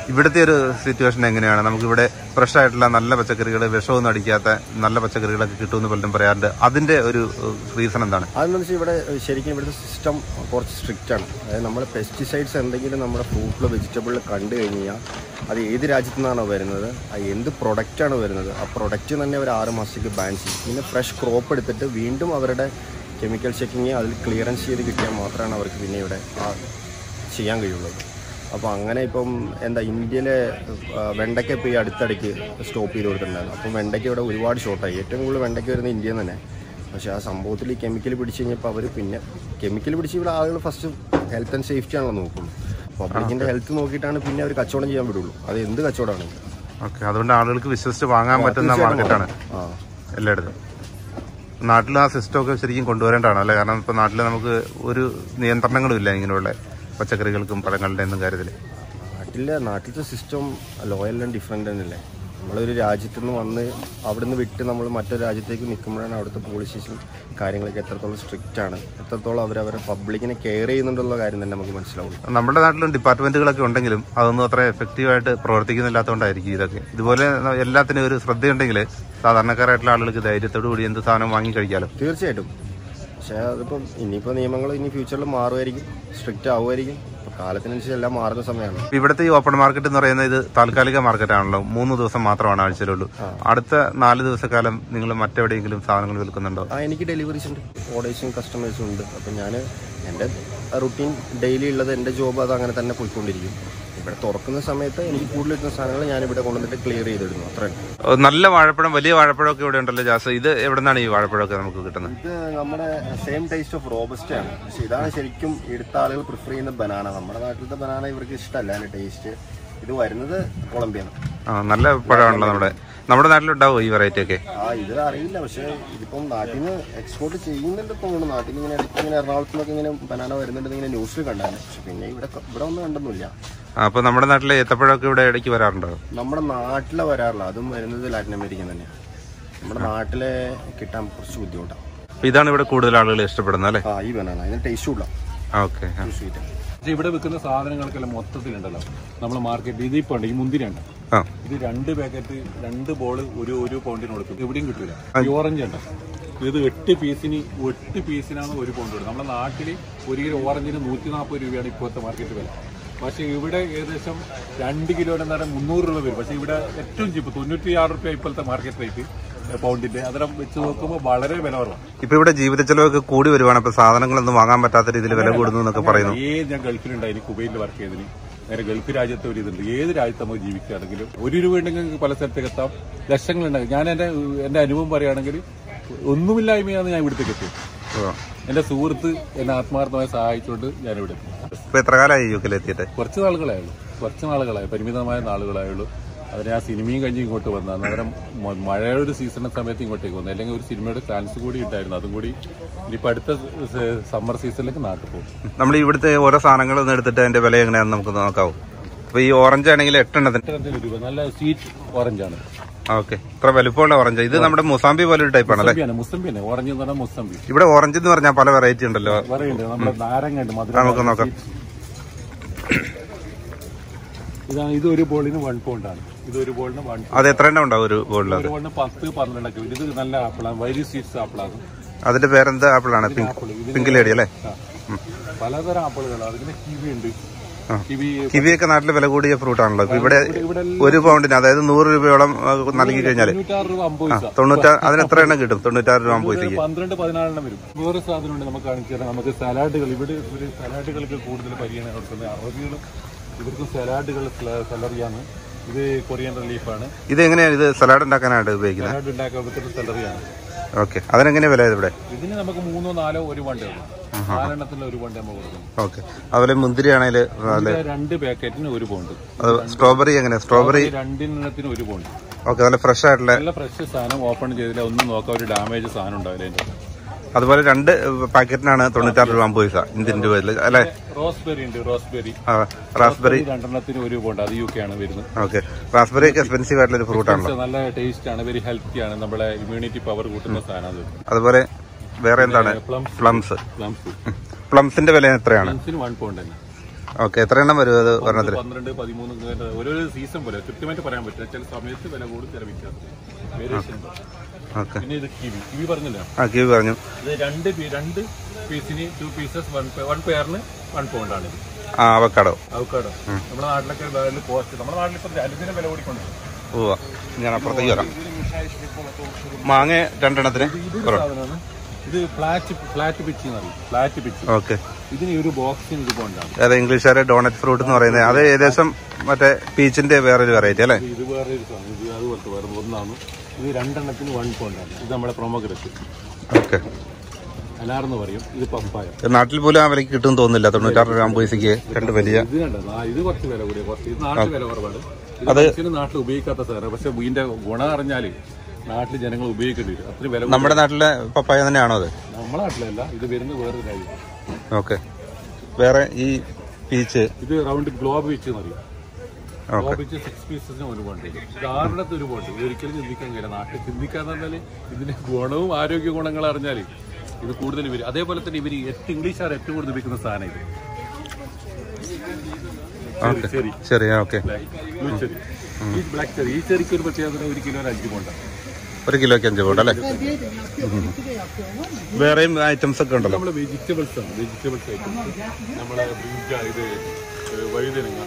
ഇവിടുത്തെ ഒരു സിറ്റുവേഷൻ എങ്ങനെയാണ് നമുക്ക് ഇവിടെ ഫ്രഷ് ആയിട്ടുള്ള നല്ല പച്ചക്കറികൾ വിഷമൊന്നും അടിക്കാത്ത നല്ല പച്ചക്കറികളൊക്കെ കിട്ടുമെന്ന് പലരും പറയാറുണ്ട് അതിന്റെ ഒരു റീസൺ എന്താണ് അതെന്ന് വെച്ചാൽ ഇവിടെ ശരിക്കും ഇവിടുത്തെ സിസ്റ്റം കുറച്ച് സ്ട്രിക്റ്റ് ആണ് അതായത് നമ്മൾ പെസ്റ്റിസൈഡ്സ് എന്തെങ്കിലും നമ്മുടെ ഫ്രൂട്ടിലോ വെജിറ്റബിളിൽ കണ്ടു കഴിഞ്ഞാൽ അത് ഏത് രാജ്യത്തു നിന്നാണോ വരുന്നത് അത് എന്ത് പ്രൊഡക്റ്റാണ് വരുന്നത് ആ പ്രൊഡക്റ്റ് തന്നെ അവർ ആറ് മാസത്തേക്ക് ബാൻ ചെയ്യും പിന്നെ ഫ്രഷ് ക്രോപ്പ് എടുത്തിട്ട് വീണ്ടും അവരുടെ കെമിക്കൽ ചെക്കിങ് അതിൽ ക്ലിയറൻസ് ചെയ്ത് കിട്ടിയാൽ മാത്രമാണ് അവർക്ക് പിന്നെ ഇവിടെ ആ ചെയ്യാൻ കഴിയുള്ളത് അപ്പോൾ അങ്ങനെ ഇപ്പം എന്താ ഇന്ത്യയിലെ ആ, വെണ്ടയ്ക്ക ഇപ്പോൾ ഈ അടുത്തിടയ്ക്ക് സ്റ്റോപ്പ് ചെയ്ത് കൊടുത്തിട്ടുണ്ടായിരുന്നു അപ്പം വെണ്ടയ്ക്ക ഇവിടെ ഒരുപാട് ഷോർട്ടായി ഏറ്റവും കൂടുതൽ വെണ്ടയ്ക്ക വരുന്നത് ഇന്ത്യയിൽ നിന്ന് തന്നെ പക്ഷേ ആ സംഭവത്തിൽ ഈ കെമിക്കൽ പിടിച്ച് കഴിഞ്ഞപ്പോൾ അവർ പിന്നെ കെമിക്കൽ പിടിച്ച് ഇവിടെ ആളുകൾ ഫസ്റ്റ് ഹെൽത്ത് ആൻഡ് സേഫ്റ്റി ആണല്ലോ നോക്കുള്ളൂ പബ്ലിക്കിൻ്റെ ഹെൽത്ത് നോക്കിയിട്ടാണ് പിന്നെ അവർ കച്ചവടം ചെയ്യാൻ വിടുള്ളൂ അത് എന്ത് കച്ചവടമാണെങ്കിൽ ഓക്കെ അതുകൊണ്ട് ആളുകൾക്ക് വിശ്വസിച്ച് വാങ്ങാൻ പറ്റുന്ന മാർക്കറ്റാണ് ആ എല്ലായിടത്തും നാട്ടിൽ ആ സിസ്റ്റം ഒക്കെ ശരിക്കും കൊണ്ടുവരേണ്ടതാണ് അല്ലേ കാരണം ഇപ്പൊ നാട്ടിൽ നമുക്ക് ഒരു നിയന്ത്രണങ്ങളും ഇല്ല ഇങ്ങനെയുള്ള പച്ചക്കറികൾക്കും പഴങ്ങളുടെ ഒന്നും കാര്യത്തിൽ നാട്ടിലെ നാട്ടിലത്തെ സിസ്റ്റം ലോയെല്ലാം ഡിഫറെൻ്റ് തന്നെയല്ലേ നമ്മളൊരു രാജ്യത്തു നിന്ന് വന്ന് അവിടുന്ന് വിട്ട് നമ്മൾ മറ്റൊരു രാജ്യത്തേക്ക് നിൽക്കുമ്പോഴാണ് അവിടുത്തെ പോളിസീസും കാര്യങ്ങളൊക്കെ എത്രത്തോളം സ്ട്രിക്റ്റ് ആണ് എത്രത്തോളം അവർ അവരെ പബ്ലിക്കിനെ കെയർ ചെയ്യുന്നുന്നുള്ള കാര്യം തന്നെ നമുക്ക് മനസ്സിലാവുള്ളൂ നമ്മുടെ നാട്ടിലും ഡിപ്പാർട്ട്മെന്റുകളൊക്കെ ഉണ്ടെങ്കിലും അതൊന്നും അത്ര എഫക്റ്റീവായിട്ട് പ്രവർത്തിക്കുന്നില്ലാത്തതുകൊണ്ടായിരിക്കും ഇതൊക്കെ ഇതുപോലെ എല്ലാത്തിനും ഒരു ശ്രദ്ധയുണ്ടെങ്കിൽ സാധാരണക്കാരായിട്ടുള്ള ആളുകൾക്ക് ധൈര്യത്തോടു കൂടി എന്ത് സാധനം വാങ്ങി കഴിക്കാലോ തീർച്ചയായിട്ടും പക്ഷേ അതിപ്പം ഇനിയിപ്പോൾ നിയമങ്ങൾ ഇനി ഫ്യൂച്ചറിൽ മാറുമായിരിക്കും സ്ട്രിക്റ്റ് ആവുമായിരിക്കും ഇപ്പോൾ കാലത്തിനനുസരിച്ച് എല്ലാം മാറുന്ന സമയമാണ് ഇപ്പൊ ഇവിടുത്തെ ഈ ഓപ്പൺ മാർക്കറ്റ് എന്ന് പറയുന്നത് ഇത് താൽക്കാലിക മാർക്കറ്റാണല്ലോ മൂന്ന് ദിവസം മാത്രമാണ് ആഴ്ചയിലുള്ളൂ അടുത്ത നാല് ദിവസക്കാലം നിങ്ങൾ മറ്റെവിടെയെങ്കിലും സാധനങ്ങൾ വിൽക്കുന്നുണ്ടോ ആ എനിക്ക് ഡെലിവറീസ് ഉണ്ട് ഓർഡേഴ്സും കസ്റ്റമേഴ്സും ഉണ്ട് അപ്പം ഞാൻ എൻ്റെ റുട്ടീൻ ഡെയിലി ഉള്ളത് എൻ്റെ ജോബ് അത് അങ്ങനെ തന്നെ പോയിക്കൊണ്ടിരിക്കും ഇവിടെ തുറക്കുന്ന സമയത്ത് എനിക്ക് കൂടുതൽ കിട്ടുന്ന സാധനങ്ങൾ ഞാൻ ഇവിടെ കൊണ്ടുവന്നിട്ട് ക്ലിയർ ചെയ്തിടുന്നു അത്ര ഓ, നല്ല വാഴപ്പഴം വലിയ വാഴപ്പഴമൊക്കെ ഇവിടെ ഉണ്ടല്ലോ ജാസ് ഇത് എവിടെ നിന്നാണ് ഈ വാഴപ്പഴമൊക്കെ നമുക്ക് കിട്ടുന്നത് ഇത് നമ്മുടെ സെയിം ടേസ്റ്റ് ഓഫ് റോബസ്റ്റ് ആണ് പക്ഷെ ഇതാണ് ശരിക്കും ഇവിടുത്തെ ആളുകൾ പ്രിഫർ ചെയ്യുന്ന ബനാന നമ്മുടെ നാട്ടിലത്തെ ബനാന ഇവർക്ക് ഇഷ്ടമല്ല അതിന്റെ ടേസ്റ്റ് ഇത് വരുന്നത് കൊളംബിയാണ് ആ നല്ല പഴമാണല്ലോ നമ്മുടെ നമ്മുടെ നാട്ടിലുണ്ടാവും ഈ വെറൈറ്റി ഒക്കെ ആ ഇത് അറിയില്ല പക്ഷെ ഇതിപ്പം നാട്ടിൽ നിന്ന് എക്സ്പോർട്ട് ചെയ്യുന്നുണ്ട് തോന്നുന്നു നാട്ടിൽ നിന്ന് ഇങ്ങനെ ഇടയ്ക്ക് ഇങ്ങനെ എറണാകുളത്ത് നിന്നൊക്കെ ഇങ്ങനെ ബനാന വരുന്നുണ്ടെന്ന് ഇങ്ങനെ ന്യൂസിൽ കണ്ടാണ് പക്ഷെ പിന്നെ ഇവിടെ ഇവിടെ ഒന്നും കണ്ടൊന്നുമില്ല ആ, അപ്പൊ നമ്മുടെ നാട്ടിലെ ഏത്തപ്പഴമൊക്കെ ഇവിടെ ഇടയ്ക്ക് വരാറുണ്ടോ നമ്മുടെ നാട്ടിലെ വരാറില്ല അതും വരുന്നത് ലാറ്റിൻ അമേരിക്കൻ തന്നെയാണ് നമ്മുടെ നാട്ടിലെ കിട്ടാൻ കുറച്ച് ബുദ്ധിമുട്ടാണ് അപ്പൊ ഇതാണ് ഇവിടെ കൂടുതൽ ആളുകൾ ഇഷ്ടപ്പെടുന്നത് അല്ലേ ആ ഈ ബനാന അതിന് ടേസ്റ്റും ഇല്ല ഓക്കെ സ്വീറ്റ് പക്ഷേ ഇവിടെ വിൽക്കുന്ന സാധനങ്ങൾക്കെല്ലാം മൊത്തത്തിലുണ്ടല്ലോ നമ്മൾ മാർക്കറ്റ് ഇതിപ്പോ ഉണ്ട് ഈ മുന്തിരിയുണ്ട് ആ ഇത് രണ്ട് പാക്കറ്റ് രണ്ട് ബോൾ ഒരു ഒരു പൗണ്ടിന് കൊടുക്കും എവിടെയും കിട്ടൂല ഈ ഓറഞ്ച് ഉണ്ട് ഇത് എട്ട് പീസിന് എട്ട് പീസിനാണ് ഒരു പൗണ്ട് കൊടുക്കുന്നത് നമ്മുടെ നാട്ടിൽ ഒരു കിലോ ഓറഞ്ചിന് നൂറ്റി നാൽപ്പത് രൂപയാണ് ഇപ്പോഴത്തെ മാർക്കറ്റ് വില പക്ഷേ ഇവിടെ ഏകദേശം രണ്ട് കിലോയുടെ നേരം മുന്നൂറ് രൂപ വരും പക്ഷേ ഇവിടെ ഏറ്റവും ചീപ്പ് തൊണ്ണൂറ്റി ആറ് രൂപ ഇപ്പോഴത്തെ മാർക്കറ്റ് റേറ്റ് പൗണ്ടിന്റെ അതെല്ലാം വെച്ച് നോക്കുമ്പോൾ വളരെ വില കുറവാണ് ഇപ്പൊ ഇവിടെ ജീവിത ചെലവൊക്കെ കൂടി വരുവാണ് അപ്പൊ സാധനങ്ങളൊന്നും വാങ്ങാൻ പറ്റാത്ത രീതിയിൽ വില കൂടുന്നു എന്നൊക്കെ പറയുന്നു ഏത് ഞാൻ ഗൾഫിലുണ്ടായി കുബൈലിൽ വർക്ക് ചെയ്തതിന് നേരെ ഗൾഫ് രാജ്യത്തെ ഒരു ഇതുണ്ട് ഏത് രാജ്യത്ത് നമുക്ക് ജീവിക്കുകയാണെങ്കിലും ഒരു രൂപ ഉണ്ടെങ്കിൽ നിങ്ങൾക്ക് പല സ്ഥലത്തേക്ക് എത്താം ലക്ഷങ്ങളുണ്ടാകും ഞാൻ എന്റെ എന്റെ അനുഭവം പറയുകയാണെങ്കിൽ ഒന്നുമില്ലായ്മയാണ് ഞാൻ ഇവിടത്തേക്ക് എത്തിയത് ഓ. എന്റെ സുഹൃത്ത് എന്നെ ആത്മാർത്ഥമായി സഹായിച്ചുകൊണ്ട് ഞാൻ ഇവിടെ എത്തി ഇപ്പൊ എത്ര കാലമായി യു കെയിൽ എത്തിയിട്ട് കുറച്ച് നാളുകളായുള്ളൂ കുറച്ച് നാളുകളായി പരിമിതമായ നാളുകളായുള്ളൂ അതിന് ആ സിനിമയും കഴിഞ്ഞ് ഇങ്ങോട്ട് വന്നു അന്നേരം മ- മഴയുടെ ഒരു സീസണിന്റെ സമയത്ത് ഇങ്ങോട്ടേക്ക് വന്നു അല്ലെങ്കിൽ ഒരു സിനിമയുടെ ചാൻസ് കൂടി ഉണ്ടായിരുന്നു അതും കൂടി ഇനിയിപ്പോൾ അടുത്ത സമ്മർ സീസണിലേക്ക് നാട്ടിൽ പോകും നമ്മൾ ഇവിടുത്തെ ഓരോ സാധനങ്ങളൊന്നും എടുത്തിട്ട് അതിന്റെ വില എങ്ങനെയാണെന്ന് നമുക്ക് നോക്കാവും അപ്പൊ ഈ ഓറഞ്ച് ആണെങ്കിൽ എട്ടെണ്ണത്തിന് എത്രത്തിന് രൂപ നല്ല സ്വീറ്റ് ഓറഞ്ചാണ് ഓക്കെ ഇത്ര വലുപ്പമുള്ള ഓറഞ്ച് ഇത് നമ്മുടെ മുസാമ്പി പോലെ ഒരു ടൈപ്പ് ആണല്ലേ മുസംബിയാണ് മുസംബിയാണ് ഓറഞ്ച് എന്ന് പറഞ്ഞാൽ മുസംബി ഇവിടെ ഓറഞ്ച് എന്ന് പറഞ്ഞാൽ പല വെറൈറ്റി ഉണ്ടല്ലോ പറയുന്നുണ്ട് നമ്മുടെ നാരങ്ങ ഉണ്ട് നമുക്ക് മധുരം നോക്കാം ഇതാണ് ഇത് ഒരു ബോളിന് വൺ പൗണ്ട് ആണ് ഇത് ഒരു ബോളിന് വൺ അത് എത്ര എണ്ണം ഉണ്ടാവും ഒരു ബോളിൽ ഒരു ബോളിന് പത്ത് പന്ത്രണ്ടൊക്കെ വരും ഇത് നല്ല ആപ്പിളാണ് വൈരി സ്വീറ്റ്സ് ആപ്പിളാണ് അതിന്റെ പേരെന്ത് ആപ്പിളാണ് പിങ്ക് ആപ്പിൾ ഇതിന് പിങ്ക് ലേഡി അല്ലേ ആ. പലതരം ആപ്പിളുകളാണ് അതിന് കിവി ഉണ്ട് ആ. കിവി കിവിയൊക്കെ നാട്ടിൽ വില കൂടിയ ഫ്രൂട്ട് ആണല്ലോ ഇപ്പൊ ഇവിടെ ഇവിടെ ഇവിടെ ഒരു പൗണ്ടിന് അതായത് നൂറ് രൂപയോളം ആ, നൽകി കഴിഞ്ഞാല് തൊണ്ണൂറ്റാറ് രൂപ അമ്പത് പൈസ തൊണ്ണൂറ്റാ അതിന് എത്ര എണ്ണം കിട്ടും തൊണ്ണൂറ്റാറ് രൂപ പൈസക്ക് പന്ത്രണ്ട് പതിനാലെണ്ണം വരും വേറെ സാധനമുണ്ട് നമുക്ക് കാണിച്ചു തരാം നമുക്ക് സലാഡുകൾ ഇവിടെ ഒരു സലാഡുകൾക്ക് കൂടുതൽ പരിഗണന കൊടുക്കുന്നത് അറബികളും ഇവർക്ക് സലാഡുകൾ സലറിയാണ് ഇത് കൊറിയൻ റിലീഫാണ് ഇത് എങ്ങനെയാണ് ഇത് സലാഡ് ഉണ്ടാക്കാനായിട്ട് ഉപയോഗിക്കുന്നത് സലാഡ് ഉണ്ടാക്കാൻ പറ്റുന്ന സലറിയാണ് ഓക്കെ അതിനെങ്ങനെ വില ഇവിടെ ഇതിന് നമുക്ക് മൂന്നോ നാലോ ഒരു വണ്ടേ ഉള്ളൂ നാലെണ്ണത്തിൽ ഒരു വണ്ടി നമ്മൾ കൊടുക്കുന്നു ഓക്കെ അതുപോലെ മുന്തിരി ആണെങ്കിൽ ഇത് രണ്ട് പാക്കറ്റിന് ഒരു പൗണ്ട് അത് സ്ട്രോബെറി എങ്ങനെ സ്ട്രോബെറി രണ്ടെണ്ണത്തിന് ഒരു പൗണ്ട് ഓക്കെ നല്ല ഫ്രഷ് ആയിട്ടുള്ള നല്ല ഫ്രഷ് സാധനം ഓപ്പൺ ചെയ്തില്ല ഒന്നും നോക്കാൻ ഒരു ഡാമേജ് സാധനം ഉണ്ടാവില്ല അതിന്റെ അതുപോലെ രണ്ട് പാക്കറ്റിനാണ് തൊണ്ണൂറ്റാറ് രൂപ അമ്പത് പൈസ ഇന്ത്യൻ രൂപയിൽ അല്ലെ റോസ്ബെറി ഉണ്ട് റോസ്ബെറി റാസ്ബെറി രണ്ടെണ്ണത്തിന് ഒരു പൗണ്ട് അത് യു കെ ആണ് വരുന്നത് ഓക്കെ റാസ്ബെറി ഒക്കെ എക്സ്പെൻസീവ് ആയിട്ടുള്ള ഒരു ഫ്രൂട്ട് ആണല്ലോ നല്ല ടേസ്റ്റ് ആണ് വെരി ഹെൽത്തി ആണ് നമ്മളെ ഇമ്മ്യൂണിറ്റി പവർ കൂട്ടുന്ന സാധനം അത് അതുപോലെ വേറെ എന്താണ് പ്ലംസ് പ്ലംസ് പ്ലംസ് പ്ലംസിന്റെ വില എത്രയാണ് പ്ലംസിന് വൺ പൗണ്ട് തന്നെ ഓക്കെ എത്ര എണ്ണം വരും അത് ഒരെണ്ണത്തിൽ പന്ത്രണ്ട് പതിമൂന്ന് ഇങ്ങനെ ഓരോ സീസൺ പോലെ കൃത്യമായിട്ട് പറയാൻ പറ്റില്ല ചില സമയത്ത് വില കൂടും ചില വ്യത്യാസം വേരിയേഷൻ ഉണ്ട്. ഓക്കെ പിന്നെ ഇത് കിവി കിവി പറഞ്ഞില്ല ആ ക്യൂ പറഞ്ഞു ഇത് രണ്ട് പീ- രണ്ട് പീസിന് ടു പീസസ് വൺ വൺ പെയറിന് വൺ പൗണ്ട് ആണ് ഇത് ആ അവക്കാടോ അവക്കാടോ നമ്മുടെ നാട്ടിലൊക്കെ വേറെ കോസ്റ്റ് നമ്മുടെ നാട്ടിൽ ഇപ്പം അലുമിനിയം വില കൂടിക്കൊണ്ട് ഓ ഞാൻ അപ്പുറത്തേക്ക് വരാം മാങ്ങ രണ്ടെണ്ണത്തിന് കുറവ് സാധനമാണ് ഇത് ഫ്ലാറ്റ് ഫ്ലാറ്റ് പിച്ച് എന്ന് പറയും ഫ്ലാറ്റ് പിച്ച് ഓക്കെ ഇതിന് ഈ ഒരു ബോക്സിന് ഇത് പോണ്ടാണ് അതെ ഇംഗ്ലീഷുകാരെ ഡോണറ്റ് ഫ്രൂട്ട് എന്ന് പറയുന്നത് അത് ഏകദേശം മറ്റേ പീച്ചിന്റെ വേറൊരു വെറൈറ്റി അല്ലേ ഇത് വേറെ ഒരു സാധനം ഇത് അതുപോലത്തെ വേറെ ഒന്നാണ് ഇത് രണ്ടെണ്ണത്തിന് വൺ പോണ്ടാണ് ഇത് നമ്മുടെ പ്രൊമോഗ്രസ് ഓക്കെ അലാറെന്ന് പറയും ഇത് പപ്പായ നാട്ടിൽ പോലും ആ വിലക്ക് കിട്ടും തോന്നുന്നില്ല തൊണ്ണൂറ്റാറ് ഗ്രാം പൈസക്ക് രണ്ട് വലിയ ഇത് കണ്ടോ ആ, ഇത് കുറച്ച് വില കൂടിയ കുറച്ച് ഇത് നാട്ടിൽ വില കുറവാണ് ഇത് മനുഷ്യന് നാട്ടിൽ ഉപയോഗിക്കാത്ത സാധനം പക്ഷെ ഇതിന്റെ ഗുണം അറിഞ്ഞാല് നാട്ടിൽ ജനങ്ങൾ ഉപയോഗിക്കേണ്ടി വരും അത്രയും വില കൂടി- നമ്മുടെ നാട്ടിലെ പപ്പായ തന്നെയാണോ അത് നമ്മളെ നാട്ടിലല്ല ഇത് വരുന്നത് വേറൊരു കാര്യം ഓക്കെ വേറെ ഈ പീച്ച് ഇത് റൗണ്ട് ഗ്ലോബ് വെച്ച് എന്ന് പറയും ഓക്കെ ഗ്ലോബ് വെച്ച് സിക്സ് പീസസിന് ഒരു പോണ്ട് ഇത് ആറിനത്ത് ഒരു പോണ്ട് ഇത് ഒരിക്കലും ചിന്തിക്കാൻ കഴിയില്ല നാട്ടിൽ ചിന്തിക്കാന്ന് പറഞ്ഞാല് ഇതിന്റെ ഗുണവും ആരോഗ്യ ഗുണങ്ങൾ അറിഞ്ഞാല് ഇത് കൂടുതൽ വരും അതേപോലെ തന്നെ ഇവർ ഏറ്റവും ഇംഗ്ലീഷുകാർ ഏറ്റവും കൂടുതൽ ഉപയോഗിക്കുന്ന സാധനം ഇത് ഓക്കെ ശരി ശരി ഓക്കെ ബ്ലൂ ചെറി ഈ ബ്ലാക്ക് ചെറി ഈ ചെറിക്ക് ഒരു പ്രത്യേകത ഒരു കിലോ അഞ്ച് പോണ്ടാണ് ഒരു കിലോയ്ക്ക് അഞ്ച് പോണ്ട് അല്ലേ വേറെയും ഐറ്റംസ് ഒക്കെ ഉണ്ടല്ലോ നമ്മളെ വെജിറ്റബിൾസ് ആണ് വെജിറ്റബിൾസ് ഐറ്റംസ് നമ്മളെ ബ്രിഞ്ച ഇത് ഏഹ്, വഴുതനങ്ങ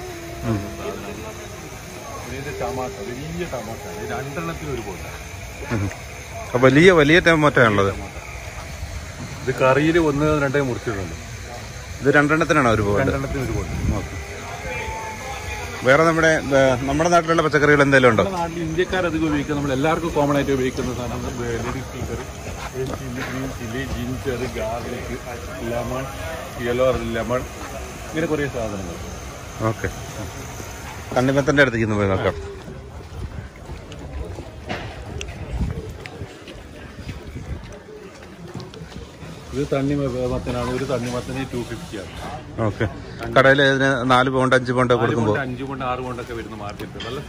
പിന്നെ ഇത് ടമാട്ട വലിയ ടമാട്ട ഇത് രണ്ടെണ്ണത്തിന് ഒരു പോണ്ട ഉം. അപ്പൊ വലിയ വലിയ ടൊമാറ്റോ ആണുള്ളത് ഇത് കറിയിൽ ഒന്ന് രണ്ടേ മുറിച്ചിട്ടുണ്ട് ഇത് രണ്ടെണ്ണത്തിനാണോ ഒരു പോണ്ട് രണ്ടെണ്ണത്തിന് ഒരു പോണ്ട് ഓക്കെ വേറെ നമ്മുടെ ഏ, നമ്മുടെ നാട്ടിലുള്ള പച്ചക്കറികൾ എന്തെങ്കിലും ഉണ്ടോ നമ്മുടെ നാട്ടിൽ ഇന്ത്യക്കാർ അധികം ഉപയോഗിക്കുന്നത് നമ്മൾ എല്ലാവർക്കും കോമൺ ആയിട്ട് ഉപയോഗിക്കുന്ന സാധനം lady finger chilli green chilli ginger garlic lemon yellow lemon ഇങ്ങനെ കുറേ സാധനങ്ങൾ ഓക്കെ കണ്ണിമത്തന്റെ അടുത്തേക്ക് ഇന്ന് പോയി നോക്കാം ഇത് തണ്ണി മത്തനാണ് ഒരു തണ്ണിമത്തന് ടു ഫിഫ്റ്റിയാണ് ഓക്കെ കടയിൽ ഇതിന് നാല് പൗണ്ട് അഞ്ച് പൗണ്ട് നാല് കൊടുക്കുമ്പോൾ കൊണ്ട് അഞ്ച് കൊണ്ട് ആറ് കൊണ്ടൊക്കെ വരുന്ന മാർക്കറ്റ് നല്ല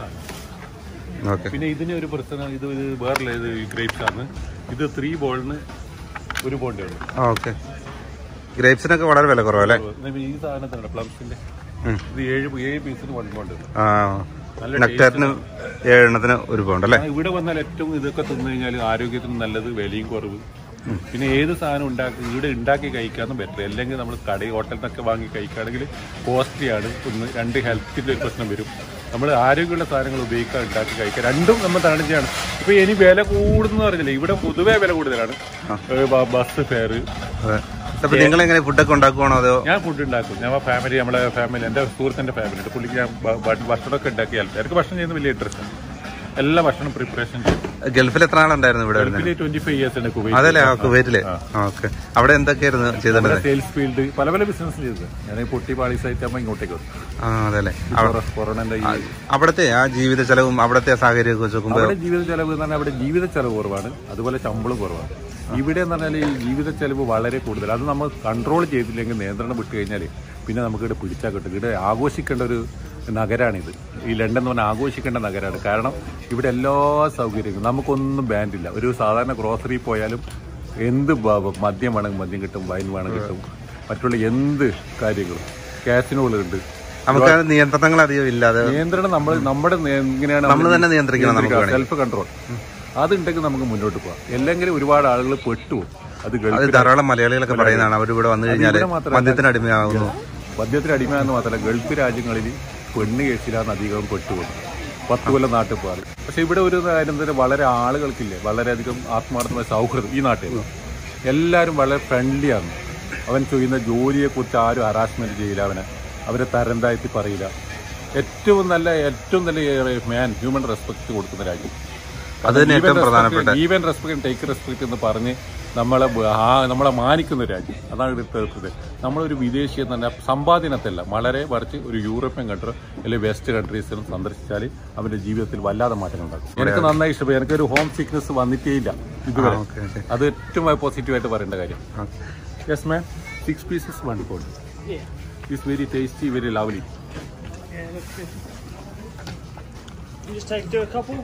സാധനം ഓക്കെ പിന്നെ ഇതിന് ഒരു പ്രശ്നം ഇത് ഇത് വേറെ ഇത് ഗ്രേപ്സ് ആണ് ഇത് ത്രീ ബോളിന് ഒരു ബോണ്ടേ ഉള്ളൂ ഓക്കെ ഗ്രേപ്സിനൊക്കെ വളരെ വില കുറവല്ലേ ഈ സാധനത്തിനുണ്ട് പ്ലംസിന്റെ ഉം. ഇത് ഏഴ് ഏഴ് പീസിന് വൺ ബോണ്ട് ഉണ്ട് ആ നല്ല നെക്ടാറിന് ഏഴെണ്ണത്തിന് ഒരു പൗണ്ട് അല്ലേ ആ, ഇവിടെ വന്നാൽ ഏറ്റവും ഇതൊക്കെ തിന്നു കഴിഞ്ഞാൽ ആരോഗ്യത്തിന് നല്ലത് വിലയും കുറവ് പിന്നെ ഏത് സാധനം ഉണ്ടാക്കി ഇവിടെ ഉണ്ടാക്കി കഴിക്കാന്ന് ബെറ്റർ അല്ലെങ്കിൽ നമ്മൾ കട ഹോട്ടലിൽ നിന്നൊക്കെ വാങ്ങി കഴിക്കുകയാണെങ്കിൽ കോസ്റ്റ്ലിയാണ് ഒന്ന് രണ്ട് ഹെൽത്തിന്റെ ഒരു പ്രശ്നം വരും നമ്മൾ ആരോഗ്യമുള്ള സാധനങ്ങൾ ഉപയോഗിക്കാൻ ഉണ്ടാക്കി കഴിക്കുക രണ്ടും നമ്മൾ തണിച്ചാണ് ഇപ്പൊ ഇനി വില കൂടുന്നു പറഞ്ഞില്ല ഇവിടെ പൊതുവേ വില കൂടുതലാണ് ഏ, ബ- ബസ് ഫെയർ അതെ അപ്പൊ നിങ്ങൾ എങ്ങനെ ഫുഡൊക്കെ ഉണ്ടാക്കുവാണോ അതോ ഞാൻ ഫുഡ് ഉണ്ടാക്കും ഞാൻ ഫാമിലി നമ്മുടെ ഫാമിലി എൻ്റെ സുഹൃത്തിൻ്റെ ഫാമിലി ഉണ്ട് പുള്ളിക്ക് ഞാൻ ഭ- ഭ- ഭക്ഷണമൊക്കെ ഉണ്ടാക്കി ഹെൽപ്പ് എനിക്ക് ഭക്ഷണം ചെയ്യുന്ന വലിയ ഇൻട്രസ്റ്റ് ആണ് എല്ലാ ഭക്ഷണം പ്രിപ്പറേഷൻ ചെയ്യും ഗൾഫിൽ എത്ര നാളുണ്ടായിരുന്നു ഇവിടെ വരുന്നത് ഗൾഫിൽ ട്വന്റി ഫൈവ് ഇയേഴ്സ് ഉണ്ട് കുവൈറ്റ് അതല്ലേ ആ കുവൈറ്റില് ഓക്കെ അവിടെ എന്തൊക്കെയായിരുന്നു ചെയ്തിട്ടുള്ളത് സെയിൽസ് ഫീൽഡ് പല പല ബിസിനസ് ചെയ്തത് ഞാൻ പൊട്ടി പാളീസായിട്ട് ആകുമ്പോൾ ഇങ്ങോട്ടേക്ക് വന്നു ആ അതല്ലേ കൊറോണന്റെ ഈ അവിടുത്തെ ആ ജീവിത ചെലവും അവിടുത്തെ സാഹചര്യമൊക്കെ വെച്ച് നോക്കുമ്പോൾ അവിടെ ജീവിത ചെലവ് എന്ന് പറഞ്ഞാൽ അവിടെ ജീവിത ചെലവ് കുറവാണ് അതുപോലെ ശമ്പളം കുറവാണ് ഇവിടെ എന്ന് പറഞ്ഞാൽ ഈ ജീവിത ചെലവ് വളരെ കൂടുതൽ അത് നമ്മൾ കൺട്രോൾ ചെയ്തില്ലെങ്കിൽ നിയന്ത്രണം വിട്ട് കഴിഞ്ഞാൽ പിന്നെ നമുക്ക് ഇവിടെ പിടിച്ചാൽ കിട്ടും ഇവിടെ ആഘോഷിക്കേണ്ട ഒരു നഗരമാണിത് ഈ ലണ്ടൻ എന്ന് പറഞ്ഞാൽ ആഘോഷിക്കേണ്ട നഗരമാണ് കാരണം ഇവിടെ എല്ലാ സൗകര്യങ്ങളും നമുക്കൊന്നും ബാൻഡില്ല ഒരു സാധാരണ ഗ്രോസറി പോയാലും എന്ത് ബ- മദ്യം വേണമെങ്കിൽ മദ്യം കിട്ടും വൈൻ വേണമെങ്കിൽ കിട്ടും മറ്റുള്ള എന്ത് കാര്യങ്ങളും കാസിനോകളുണ്ട് നമുക്ക് നിയന്ത്രണങ്ങൾ അധികം ഇല്ലാതെ നിയന്ത്രണം നമ്മൾ നമ്മുടെ നേ- ഇങ്ങനെയാണ് നമ്മൾ തന്നെ നിയന്ത്രിക്കണം നമുക്ക് വേണമെങ്കിൽ. സെൽഫ് കൺട്രോൾ അതുണ്ടെങ്കിൽ നമുക്ക് മുന്നോട്ട് പോകാം അല്ലെങ്കിൽ ഒരുപാട് ആളുകൾ പെട്ടുപോകും അത് അത് ഗൾഫിൽ ധാരാളം മലയാളികളൊക്കെ പറയുന്നതാണ് അവരിവിടെ വന്നു കഴിഞ്ഞാല് ഇവിടെ മാത്രമല്ല. മദ്യത്തിന് അടിമയാകുന്നു മദ്യത്തിന് അടിമയെന്ന് മാത്രമല്ല ഗൾഫ് രാജ്യങ്ങളിൽ പെണ്ണ് കേസിലാണ് അധികം പെട്ടുപോകുന്നത് പത്ത് കൊല്ലം നാട്ടിൽ പോകാറ് പക്ഷെ ഇവിടെ ഒരു കാര്യം തന്നെ വളരെ ആളുകൾക്കില്ലേ വളരെയധികം ആത്മാർത്ഥമായ സൗഹൃദം ഈ നാട്ടിൽ എല്ലാവരും വളരെ ഫ്രണ്ട്ലിയാണ് അവൻ ചെയ്യുന്ന ജോലിയെക്കുറിച്ച് ആരും ഹറാസ്മെന്റ് ചെയ്യില്ല അവനെ അവരെ തരം താഴ്ത്തി പറയില്ല ഏറ്റവും നല്ല ഏറ്റവും നല്ല മാൻ ഹ്യൂമൻ റെസ്പെക്ട് കൊടുക്കുന്ന രാജ്യം അത് തന്നെ ഏറ്റവും പ്രധാനപ്പെട്ട ഈവൻ റെസ്പെക്ട് ടേക്ക് റെസ്പെക്ട് എന്ന് പറഞ്ഞ് നമ്മളെ ബ- ആ- നമ്മളെ മാനിക്കുന്ന ഒരു രാജ്യം അതാണ് ഇവിടുത്തെ നമ്മളൊരു വിദേശി എന്ന് പറഞ്ഞാൽ സമ്പാദ്യനത്തല്ല വളരെ മറിച്ച് ഒരു യൂറോപ്യൻ കൺട്രി അല്ലെങ്കിൽ വെസ്റ്റ് കൺട്രീസിലും സന്ദർശിച്ചാൽ അവന്റെ ജീവിതത്തിൽ വല്ലാതെ മാറ്റങ്ങൾ ഉണ്ടാക്കും എനിക്ക് നന്നായി ഇഷ്ടപ്പെട്ടു എനിക്കൊരു ഹോം സിക്നസ് വന്നിട്ടേ ഇല്ല ഇതുവരെ ഓക്കെ ഓക്കെ അത് ഏറ്റവും പോസിറ്റീവായിട്ട് പറയേണ്ട കാര്യം yes ma'am six pieces one pound it's very tasty very lovely You just take do a couple.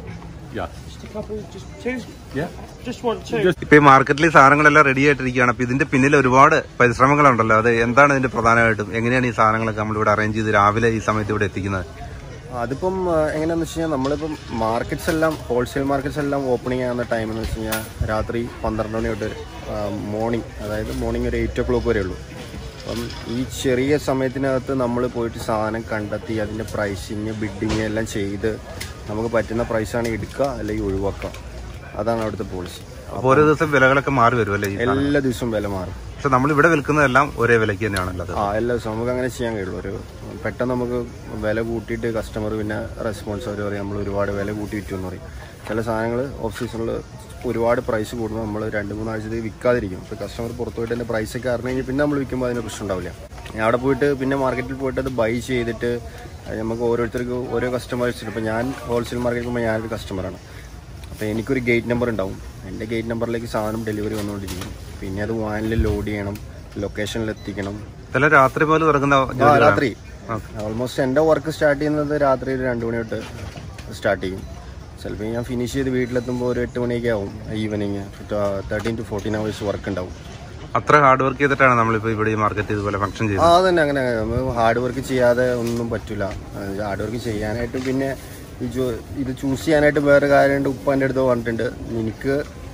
Yeah. Just a couple, just two. Yeah. Just want two. ഇപ്പൊ ഈ മാർക്കറ്റിൽ സാധനങ്ങളെല്ലാം റെഡി ആയിട്ടിരിക്കുകയാണ് അപ്പൊ ഇതിന്റെ പിന്നിൽ ഒരുപാട് പരിശ്രമങ്ങളുണ്ടല്ലോ അത് എന്താണ് ഇതിന്റെ പ്രധാനമായിട്ടും എങ്ങനെയാണ് ഈ സാധനങ്ങളൊക്കെ നമ്മളിവിടെ അറേഞ്ച് ചെയ്ത് രാവിലെ ഈ സമയത്ത് ഇവിടെ എത്തിക്കുന്നത് അതിപ്പം ആ, എങ്ങനെയാന്ന് വെച്ച് കഴിഞ്ഞാൽ നമ്മളിപ്പം മാർക്കറ്റ്സ് എല്ലാം ഹോൾസെയിൽ മാർക്കറ്റ്സ് എല്ലാം ഓപ്പണിംഗ് ആകുന്ന ടൈം എന്ന് വെച്ച് കഴിഞ്ഞാൽ രാത്രി പന്ത്രണ്ട് മണി തൊട്ട് മോർണിംഗ് അതായത് മോർണിംഗ് ഒരു എയ്റ്റ് ഒ ക്ലോക്ക് വരെ ഉള്ളൂ അപ്പം ഈ ചെറിയ സമയത്തിനകത്ത് നമ്മൾ പോയിട്ട് സാധനം കണ്ടെത്തി അതിൻ്റെ പ്രൈസിങ് ബിഡിങ് എല്ലാം ചെയ്ത് നമുക്ക് പറ്റുന്ന പ്രൈസാണ് എടുക്കുക അല്ലെങ്കിൽ ഒഴിവാക്കുക അതാണ് അവിടുത്തെ പോളിസി അപ്പൊ ഓരോ ദിവസം വിലകളൊക്കെ മാറി വരുമല്ലേ ഈ സാധനം? എല്ലാ ദിവസവും വില മാറും പക്ഷെ നമ്മൾ ഇവിടെ വിൽക്കുന്നതെല്ലാം ഒരേ വിലയ്ക്ക് തന്നെയാണല്ലോ അത് ആ എല്ലാ ദിവസവും നമുക്ക് അങ്ങനെ ചെയ്യാൻ കഴിയുള്ളൂ ഒരു പെട്ടെന്ന് നമുക്ക് വില കൂട്ടിയിട്ട് കസ്റ്റമർ പിന്നെ റെസ്പോൺസ് അവർ പറയും നമ്മൾ ഒരുപാട് വില കൂട്ടി വിറ്റു എന്ന് പറയും ചില സാധനങ്ങൾ ഓഫ് സീസണിൽ ഒരുപാട് പ്രൈസ് കൂടുമ്പോൾ നമ്മൾ രണ്ട് മൂന്നാഴ്ചത്തേക്ക് വിൽക്കാതിരിക്കും ഇപ്പോൾ കസ്റ്റമർ പുറത്ത് പോയിട്ട് അതിൻ്റെ പ്രൈസൊക്കെ അറിഞ്ഞു കഴിഞ്ഞാൽ പിന്നെ നമ്മൾ വിൽക്കുമ്പോൾ അതിന് പ്രശ്നം ഉണ്ടാവില്ല ഞാൻ അവിടെ പോയിട്ട് പിന്നെ മാർക്കറ്റിൽ പോയിട്ട് അത് ബൈ ചെയ്തിട്ട് അത് നമുക്ക് ഓരോരുത്തർക്ക് ഓരോ കസ്റ്റമേഴ്സ് ഇപ്പോൾ ഞാൻ ഹോൾസെയിൽ മാർക്കറ്റിൽ പോകുമ്പോൾ ഞാനൊരു കസ്റ്റമറാണ് അപ്പോൾ എനിക്കൊരു ഗേറ്റ് നമ്പർ ഉണ്ടാവും എൻ്റെ ഗേറ്റ് നമ്പറിലേക്ക് സാധനം ഡെലിവറി വന്നുകൊണ്ടിരിക്കും പിന്നെ അത് വാനിൽ ലോഡ് ചെയ്യണം ലൊക്കേഷനിൽ എത്തിക്കണം ചില രാത്രി പോലെ തുറക്കുന്ന ആ ജോലികളാണ്. രാത്രി ഓൾമോസ്റ്റ് എൻ്റെ വർക്ക് സ്റ്റാർട്ട് ചെയ്യുന്നത് രാത്രി ഒരു രണ്ട് മണി തൊട്ട് സ്റ്റാർട്ട് ചെയ്യും ചിലപ്പോൾ ഞാൻ ഫിനിഷ് ചെയ്ത് വീട്ടിലെത്തുമ്പോൾ ഒരു എട്ട് മണിയൊക്കെ ആവും evening thirteen to fourteen hours work ഉണ്ടാവും അത്ര ഹാർഡ് വർക്ക് ചെയ്തിട്ടാണ് നമ്മളിപ്പോ ഇവിടെ ഈ മാർക്കറ്റ് ഇതുപോലെ ഫംഗ്ഷൻ ആ ചെയ്യുന്നത് അതന്നെ അങ്ങനെ ഹാർഡ് വർക്ക് ചെയ്യാതെ ഒന്നും പറ്റില്ല ഹാർഡ് വർക്ക് ചെയ്യാനായിട്ട് പിന്നെ ഈ ജോ ഇത് ചൂസ് ചെയ്യാനായിട്ട് വേറെ കാര്യമുണ്ട് ഉപ്പ എൻ്റെ അടുത്ത് പറഞ്ഞിട്ടുണ്ട് നിനക്ക്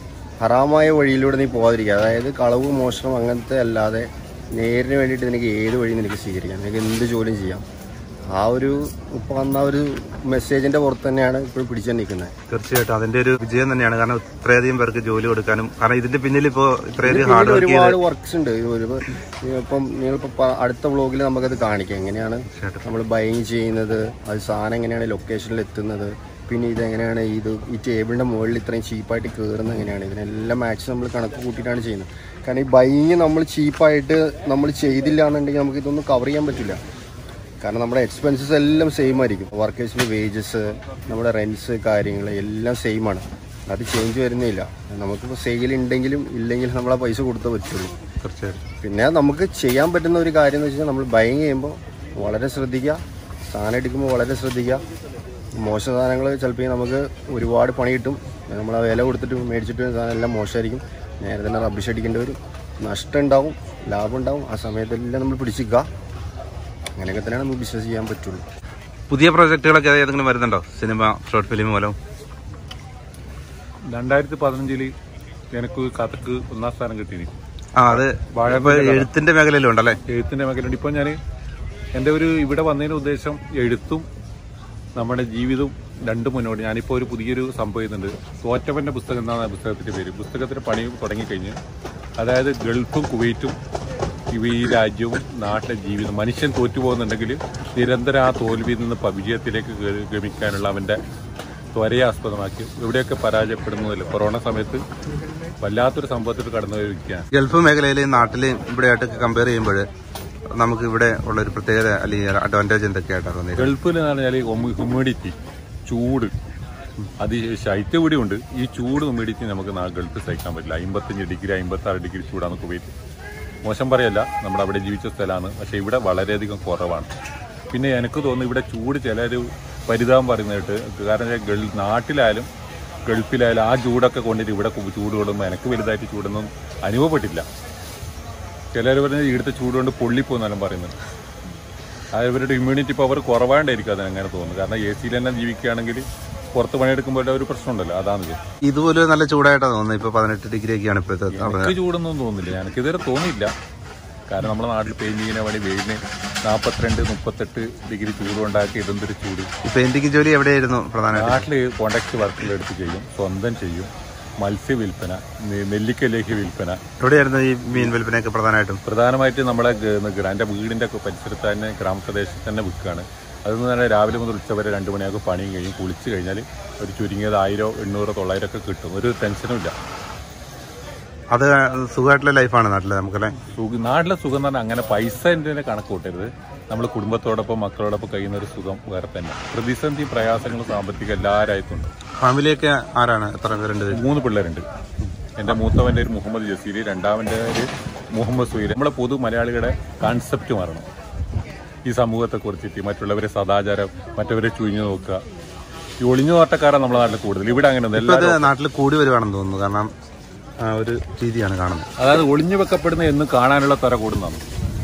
ഹറാമായ വഴിയിലൂടെ നീ പോകാതിരിക്കുക അതായത് കളവ് മോഷണം അങ്ങനത്തെ അല്ലാതെ നേരിന് വേണ്ടിയിട്ട് നിനക്ക് ഏത് വഴി നിനക്ക് സ്വീകരിക്കാം നിനക്ക് എന്ത് ജോലിയും ചെയ്യാം ആ ഒരു ഉപ്പ വന്ന ഒരു മെസ്സേജിന്റെ പുറത്ത് തന്നെയാണ് ഇപ്പോഴും പിടിച്ചു നിൽക്കുന്നത് തീർച്ചയായിട്ടും അതിന്റെ ഒരു വിജയം തന്നെയാണ് കാരണം ഇത്രയധികം പേർക്ക് ജോലി കൊടുക്കാനും കാരണം ഇതിന്റെ പിന്നിൽ ഇപ്പോ ഇത്രയധികം ഹാർഡ് വർക്ക് ചെയ്ത് ഒരുപാട് വർക്ക്സ് ഉണ്ട് ഇത് ഒരു ഇപ്പം നിങ്ങളിപ്പോ പ- അടുത്ത വ്ളോഗിൽ നമുക്കത് കാണിക്കാം എങ്ങനെയാണ് നമ്മൾ ബൈങ് ചെയ്യുന്നത് അത് സാധനം എങ്ങനെയാണ് ലൊക്കേഷനിൽ എത്തുന്നത് പിന്നെ ഇത് എങ്ങനെയാണ് ഇത് ഈ ടേബിളിന്റെ മുകളിൽ ഇത്രയും ചീപ്പായിട്ട് കയറുന്നത് എങ്ങനെയാണ് ഇതിനെല്ലാം മാക്സ് നമ്മൾ കണക്ക് കൂട്ടിയിട്ടാണ് ചെയ്യുന്നത് കാരണം ഈ ബൈങ് നമ്മൾ ചീപ്പായിട്ട് നമ്മൾ ചെയ്തില്ല എന്നുണ്ടെങ്കിൽ നമുക്ക് ഇതൊന്നും കവർ ചെയ്യാൻ പറ്റില്ല കാരണം നമ്മുടെ എക്സ്പെൻസസ് എല്ലാം സെയിം ആയിരിക്കും വർക്കേഴ്സിന് വേജസ് നമ്മുടെ റെൻസ് കാര്യങ്ങൾ എല്ലാം സെയിം ആണ് അത് ചേഞ്ച് വരുന്നില്ല നമുക്കിപ്പോൾ സെയിൽ ഉണ്ടെങ്കിലും ഇല്ലെങ്കിലും നമ്മൾ ആ പൈസ കൊടുത്തേ പറ്റുള്ളൂ തീർച്ചയായിട്ടും പിന്നെ നമുക്ക് ചെയ്യാൻ പറ്റുന്ന ഒരു കാര്യം എന്ന് വെച്ചാൽ നമ്മൾ ബൈങ് ചെയ്യുമ്പോൾ വളരെ ശ്രദ്ധിക്കുക സാധനം എടുക്കുമ്പോൾ വളരെ ശ്രദ്ധിക്കുക മോശം സാധനങ്ങൾ ചിലപ്പോൾ നമുക്ക് ഒരുപാട് പണി കിട്ടും നമ്മൾ ആ വില കൊടുത്തിട്ട് മേടിച്ചിട്ട് സാധനം എല്ലാം മോശമായിരിക്കും നേരെ തന്നെ റബ്ബിഷ് അടിക്കേണ്ടി വരും നഷ്ടം ഉണ്ടാവും ലാഭം ഉണ്ടാവും ആ സമയത്തെല്ലാം നമ്മൾ പിടിച്ചിക്കുക അങ്ങനെയൊക്കെ തന്നെയാണ് നമുക്ക് ബിസിനസ് ചെയ്യാൻ പറ്റുള്ളൂ പുതിയ പ്രോജക്റ്റുകളൊക്കെ ഏതെങ്കിലും വരുന്നുണ്ടോ സിനിമ ഷോർട്ട് ഫിലിം മൂലം രണ്ടായിരത്തി പതിനഞ്ചില് എനിക്ക് കഥക്ക് ഒന്നാം സ്ഥാനം കിട്ടി ആ അത് ഇപ്പൊ എഴുത്തിന്റെ മേഖലയിലുണ്ടല്ലേ എഴുത്തിന്റെ മേഖലയുണ്ട് ഇപ്പൊ ഞാൻ എൻ്റെ ഒരു ഇവിടെ വന്നതിന് ഉദ്ദേശം എഴുത്തും നമ്മുടെ ജീവിതവും രണ്ടും മുന്നോട്ട് ഞാനിപ്പോൾ ഒരു പുതിയൊരു സംഭവം ചെയ്യുന്നുണ്ട് തോറ്റവന്റെ പുസ്തകം എന്നാണ് ആ പുസ്തകത്തിന്റെ പേര് പുസ്തകത്തിന്റെ പണി തുടങ്ങിക്കഴിഞ്ഞ് അതായത് ഗൾഫും കുവൈറ്റും ഇവ ഈ രാജ്യവും നാട്ടിലെ ജീവിതം മനുഷ്യൻ തോറ്റുപോകുന്നുണ്ടെങ്കിൽ നിരന്തരം ആ തോൽവിയിൽ നിന്ന് പ- വിജയത്തിലേക്ക് ഗ- ഗമിക്കാനുള്ള അവന്റെ ത്വരയെ ആസ്പദമാക്കി എവിടെയൊക്കെ പരാജയപ്പെടുന്നതില്ല കൊറോണ സമയത്ത് വല്ലാത്തൊരു സംഭവത്തിൽ കടന്നു പോയ വ്യക്തിയാണ് ഗൾഫ് മേഖലയിലെയും നാട്ടിലെയും ഇവിടെയായിട്ട് കമ്പയർ ചെയ്യുമ്പോൾ നമുക്ക് ഇവിടെ ഉള്ള ഒരു പ്രത്യേകത അല്ലെങ്കിൽ അഡ്വാൻറ്റേജ് എന്തൊക്കെയായിട്ടാണ് തോന്നിയത് ഗൾഫിൽ എന്ന് പറഞ്ഞാൽ ഹ്യൂമിഡിറ്റി ചൂട് അത് ശൈത്യം ഇവിടെ ഉണ്ട് ഈ ചൂട് ഹ്യൂമിഡിറ്റി നമുക്ക് നാ- ഗൾഫിൽ സഹിക്കാൻ പറ്റില്ല അമ്പത്തഞ്ച് ഡിഗ്രി അമ്പത്തി ആറ് ഡിഗ്രി ചൂടാണ് കുവൈറ്റ് മോശം പറയല്ല നമ്മുടെ അവിടെ ജീവിച്ച സ്ഥലമാണ് പക്ഷേ ഇവിടെ വളരെയധികം കുറവാണ് പിന്നെ എനിക്ക് തോന്നുന്നു ഇവിടെ ചൂട് ചിലർ പരിതാപം പറയുന്നതായിട്ട് കാരണം വെച്ചാൽ ഗൾ നാട്ടിലായാലും ഗൾഫിലായാലും ആ ചൂടൊക്കെ കൊണ്ടിട്ട് ഇവിടെ കു- ചൂട് കൊള്ളുമ്പോൾ എനിക്ക് വലുതായിട്ട് ചൂടൊന്നും അനുഭവപ്പെട്ടില്ല ചിലർ പറഞ്ഞാൽ ഇവിടുത്തെ ചൂട് കൊണ്ട് പൊള്ളിപ്പോന്നെല്ലാം പറയുന്നത് അത് ഇവരുടെ ഇമ്മ്യൂണിറ്റി പവർ കുറവാണ്ടായിരിക്കും അതിന് അങ്ങനെ തോന്നുന്നു കാരണം എ സിയിൽ തന്നെ ജീവിക്കുകയാണെങ്കിൽ പുറത്ത് പണിയെടുക്കുമ്പോൾ ഒരു പ്രശ്നമുണ്ടല്ലോ അതാണ് ഇത്. ഇതുപോലെ നല്ല ചൂടായിട്ടാണ് തോന്നുന്നത് ഇപ്പൊ പതിനെട്ട് ഡിഗ്രി ഒക്കെയാണ് ഇപ്പോഴത്തെ എനിക്ക് ചൂടൊന്നും തോന്നില്ല എനിക്ക് ഇതുവരെ തോന്നിയില്ല കാരണം നമ്മുടെ നാട്ടിൽ പെയിന്റിങ്ങിനെ വേണ്ടി വെയിലിന് നാൽപ്പത്തിരണ്ട് മുപ്പത്തെട്ട് ഡിഗ്രി ചൂട് ഉണ്ടാക്കി ഇതെന്തൊരു ചൂട് ഈ പെയിന്റിംഗ് ജോലി എവിടെയായിരുന്നു പ്രധാനമായിട്ട് നാട്ടിൽ കോണ്ടാക്ട് വർക്കുകൾ എടുത്ത് ചെയ്യും സ്വന്തം ചെയ്യും മത്സ്യ വിൽപ്പന നെ- നെല്ലിക്കലേക്ക് വിൽപ്പന എവിടെയായിരുന്നു ഈ മീൻ വിൽപ്പനയൊക്കെ പ്രധാനമായിട്ടും പ്രധാനമായിട്ട് നമ്മളെ ഗ- എൻ്റെ വീടിൻ്റെ ഒക്കെ പരിസരത്ത് തന്നെ ഗ്രാമപ്രദേശത്ത് തന്നെ വിൽക്കുകയാണ് അതെന്ന് പറഞ്ഞാൽ രാവിലെ മുതൽ ഉച്ചവരെ രണ്ട് മണിയൊക്കെ പണിയും കഴിയും കുളിച്ച് കഴിഞ്ഞാൽ ഒരു ചുരുങ്ങിയത് ആയിരോ എണ്ണൂറോ തൊള്ളായിരം ഒക്കെ കിട്ടും ഒരു ടെൻഷനും ഇല്ല അത് സുഖമായിട്ടുള്ള ലൈഫാണ് നാട്ടില് നമുക്കല്ലേ സുഖ നാട്ടിലെ സുഖം എന്ന് പറഞ്ഞാൽ അങ്ങനെ പൈസ എൻ്റെ കണക്ക് കൂട്ടരുത് നമ്മൾ കുടുംബത്തോടൊപ്പം മക്കളോടൊപ്പം കഴിയുന്ന ഒരു സുഖം വേറെ തന്നെ പ്രതിസന്ധി പ്രയാസങ്ങളും സാമ്പത്തികം എല്ലാവരായിട്ടുണ്ട് ഫാമിലിയൊക്കെ ആരാണ് എത്ര പേരുണ്ട് ഇതിൽ? മൂന്ന് പിള്ളേരുണ്ട് എൻ്റെ മൂത്തവൻ്റെ ഒരു മുഹമ്മദ് ജസീർ രണ്ടാമൻ്റെ ഒരു മുഹമ്മദ് സുഹീർ നമ്മളെ പൊതു മലയാളികളുടെ കാൺസെപ്റ്റ് മാറണം ഈ സമൂഹത്തെ കുറിച്ചിട്ട് മറ്റുള്ളവരെ സദാചാരം മറ്റവരെ ചുഴിഞ്ഞു നോക്കുക ഈ ഒളിഞ്ഞു നോട്ടക്കാരാണ് നമ്മുടെ നാട്ടിൽ കൂടുതൽ ഇവിടെ അങ്ങനെ ഒന്നും ഇപ്പൊ എല്ലാവരും ഇത് നാട്ടിൽ കൂടി വരുവാണെന്ന് തോന്നുന്നു കാരണം ആ ഒരു രീതിയാണ് കാണുന്നത് അതായത് ഒളിഞ്ഞു വെക്കപ്പെടുന്ന എന്നും കാണാനുള്ള ത്വര കൂടുന്നതാണ്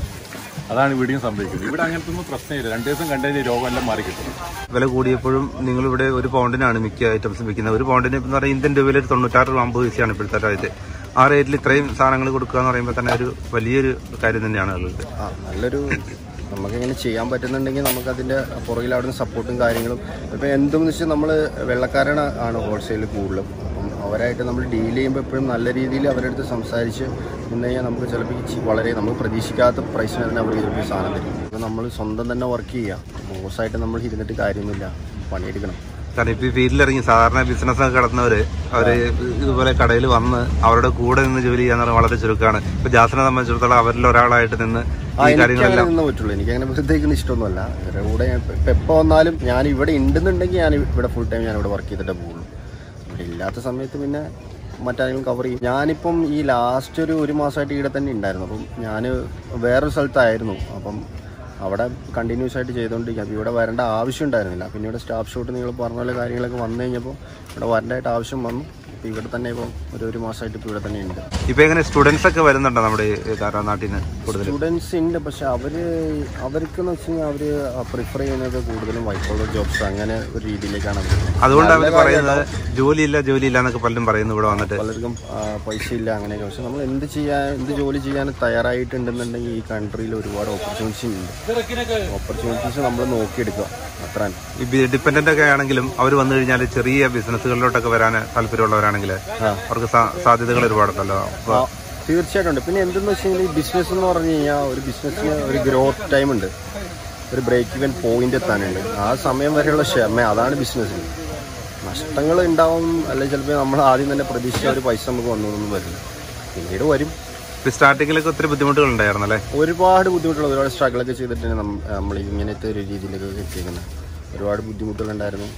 അതാണ് ഇവിടെയും സംഭവിക്കുന്നത് ഇവിടെ അങ്ങനത്തെ ഒന്നും പ്രശ്നമില്ല രണ്ടു ദിവസം കണ്ടതിന് രോഗമെല്ലാം മാറി കിട്ടും വില കൂടിയപ്പോഴും നിങ്ങൾ ഇവിടെ ഒരു പൗണ്ടിനാണ് മിക്ക ഐറ്റംസും വിൽക്കുന്നത് ഒരു പൗണ്ടിന് എന്ന് പറയുന്നത് ഇന്ത്യൻ രൂപയിൽ ഒരു തൊണ്ണൂറ്റാറ് രൂപ അമ്പത് പൈസയാണ് ഇപ്പോഴത്തെ റേറ്റ് ആ റേറ്റിൽ ഇത്രയും സാധനങ്ങൾ കൊടുക്കുക എന്ന് പറയുമ്പോൾ തന്നെ ഒരു വലിയൊരു കാര്യം തന്നെയാണ് ആളുകൾക്ക് ആ നല്ലൊരു നമുക്കിങ്ങനെ ചെയ്യാൻ പറ്റുന്നുണ്ടെങ്കിൽ നമുക്കതിൻ്റെ പുറകിൽ അവിടുന്ന് സപ്പോർട്ടും കാര്യങ്ങളും ഇപ്പം എന്തെന്ന് വെച്ചാൽ നമ്മൾ വെള്ളക്കാരാണ് ആണ് ഹോൾസെയിൽ കൂടുതലും അപ്പം അവരായിട്ട് നമ്മൾ ഡീൽ ചെയ്യുമ്പോൾ എപ്പോഴും നല്ല രീതിയിൽ അവരുടെ അടുത്ത് സംസാരിച്ച് നിന്ന് കഴിഞ്ഞാൽ നമുക്ക് ചിലപ്പോൾ ഈ ചി- വളരെ നമ്മൾ പ്രതീക്ഷിക്കാത്ത പ്രൈസിന് തന്നെ അവർ ചിലപ്പോൾ ഈ സാധനം തരും അപ്പോൾ നമ്മൾ സ്വന്തം തന്നെ വർക്ക് ചെയ്യുക മോശമായിട്ട് നമ്മൾ ഇരുന്നിട്ട് കാര്യമൊന്നുമില്ല പണിയെടുക്കണം കാരണം ഇപ്പൊ ഈ ഫീൽഡിലിറങ്ങി സാധാരണ ബിസിനസ് ഒക്കെ നടത്തുന്നവര് അവര് ഇതുപോലെ കടയിൽ വന്ന് അവരുടെ കൂടെ നിന്ന് ജോലി ചെയ്യാന്ന് പറഞ്ഞാൽ വളരെ ചുരുക്കമാണ് ഇപ്പൊ ജാസിനെ സംബന്ധിച്ചിടത്തോളം അവരിൽ ഒരാളായിട്ട് നിന്ന് ആ ഈ എനിക്ക് അങ്ങനെ കാര്യങ്ങളെല്ലാം നിന്നേ പറ്റുള്ളൂ എനിക്ക് അങ്ങനെ വെറുതെ ഇരിക്കുന്ന ഇഷ്ടമൊന്നുമല്ല ഇവരുടെ കൂടെ ഞാൻ ഇപ്പം ഇപ്പം എപ്പോൾ വന്നാലും ഞാൻ ഇവിടെ ഉണ്ടെന്നുണ്ടെങ്കിൽ ഞാൻ ഇവിടെ ഫുൾ ടൈം ഞാൻ ഇവിടെ വർക്ക് ചെയ്തിട്ടേ പോകുള്ളൂ ഇവിടെ ഇല്ലാത്ത സമയത്ത് പിന്നെ മറ്റാരെങ്കിലും കവർ ചെയ്യും ഞാനിപ്പം ഈ ലാസ്റ്റ് ഒരു ഒരു മാസമായിട്ട് ഇവിടെ തന്നെ ഉണ്ടായിരുന്നു അപ്പം ഞാൻ വേറൊരു സ്ഥലത്തായിരുന്നു അപ്പം അവിടെ കണ്ടിന്യൂസ് ആയിട്ട് ചെയ്തുകൊണ്ടിരിക്കുക അപ്പോൾ ഇവിടെ വരേണ്ട ആവശ്യം ഉണ്ടായിരുന്നില്ല പിന്നെ ഇവിടെ സ്റ്റാഫ് ഷോട്ട് നിങ്ങൾ പറഞ്ഞ പോലെ കാര്യങ്ങളൊക്കെ വന്നു കഴിഞ്ഞപ്പോൾ ഇവിടെ വരേണ്ടതായിട്ട് ആവശ്യം വന്നു ഇപ്പോൾ ഇവിടെ തന്നെ ഇപ്പം ഒരു ഒരു മാസമായിട്ട് ഇപ്പോൾ ഇവിടെ തന്നെ ഉണ്ട് ഇപ്പൊ എങ്ങനെ സ്റ്റുഡൻസ് ഒക്കെ വരുന്നുണ്ടോ നമ്മുടെ ഈ ധാരാ നാട്ടിൽ നിന്ന് കൂടുതൽ സ്റ്റുഡൻസ് ഉണ്ട് പക്ഷെ അവര് അവർക്കെന്ന് വെച്ച് കഴിഞ്ഞാൽ അവര് പ്രിഫർ ചെയ്യുന്നത് കൂടുതലും വൈറ്റ് കോളർ ജോബ്സ് അങ്ങനെ ഒരു രീതിയിലേക്കാണ് അവര് പോകുന്നത്. അതുകൊണ്ട് അവർ നല്ല പറയുന്നത് ജോലിയില്ല ജോലിയില്ല എന്നൊക്കെ പലരും പറയുന്നു ഇവിടെ വന്നിട്ട് പലർക്കും ആ, പൈസ ഇല്ല അങ്ങനെയൊക്കെ പക്ഷെ നമ്മൾ എന്ത് ചെയ്യാൻ എന്ത് ജോലി ചെയ്യാൻ തയ്യാറായിട്ടുണ്ടെന്നുണ്ടെങ്കിൽ ഈ കൺട്രിയിൽ ഒരുപാട് ഓപ്പർച്യൂണിറ്റീസ് ഉണ്ട് ഓപ്പർച്യൂണിറ്റീസ് നമ്മൾ നോക്കിയെടുക്കുക അത്ര ഈ ഡിപ്പെൻഡന്റ് ഒക്കെ ആണെങ്കിലും അവർ വന്നു കഴിഞ്ഞാൽ ചെറിയ ബിസിനസ്സുകളിലോട്ടൊക്കെ വരാൻ താല്പര്യമുള്ളവരാണെങ്കിൽ അവർക്ക് സാ- സാധ്യതകൾ ഒരുപാടുണ്ടല്ലോ അപ്പൊ ആ, തീർച്ചയായിട്ടും ഉണ്ട് പിന്നെ എന്തെന്ന് വെച്ച് കഴിഞ്ഞാൽ ഈ ബിസിനസ് എന്ന് പറഞ്ഞു കഴിഞ്ഞാൽ ഒരു ബിസിനസ്സിന് ഒരു ഗ്രോത്ത് ടൈം ഉണ്ട് ഒരു ബ്രേക്ക് ഇവൻ പോയിന്റ് എത്താനുണ്ട് ആ സമയം വരെയുള്ള ക്ഷമ അതാണ് ബിസിനസ്സിൽ നഷ്ടങ്ങൾ ഉണ്ടാവും അല്ലെങ്കിൽ ചിലപ്പോൾ നമ്മൾ ആദ്യം തന്നെ പ്രതീക്ഷിച്ച ഒരു പൈസ നമുക്ക് വന്നൊന്നും വരില്ല പിന്നീട് വരും സ്റ്റാർട്ടിങ്ങിലൊക്കെ ഒത്തിരി ബുദ്ധിമുട്ടുകൾ ഉണ്ടായിരുന്നു അല്ലേ ഒരുപാട് ബുദ്ധിമുട്ടുള്ള ഒരുപാട് സ്ട്രഗിളൊക്കെ ചെയ്തിട്ടാണ് നം- നമ്മൾ ഇങ്ങനത്തെ ഒരു രീതിയിലേക്ക് എത്തിയിരിക്കുന്നത് ഒരുപാട് ബുദ്ധിമുട്ടുകളുണ്ടായിരുന്നു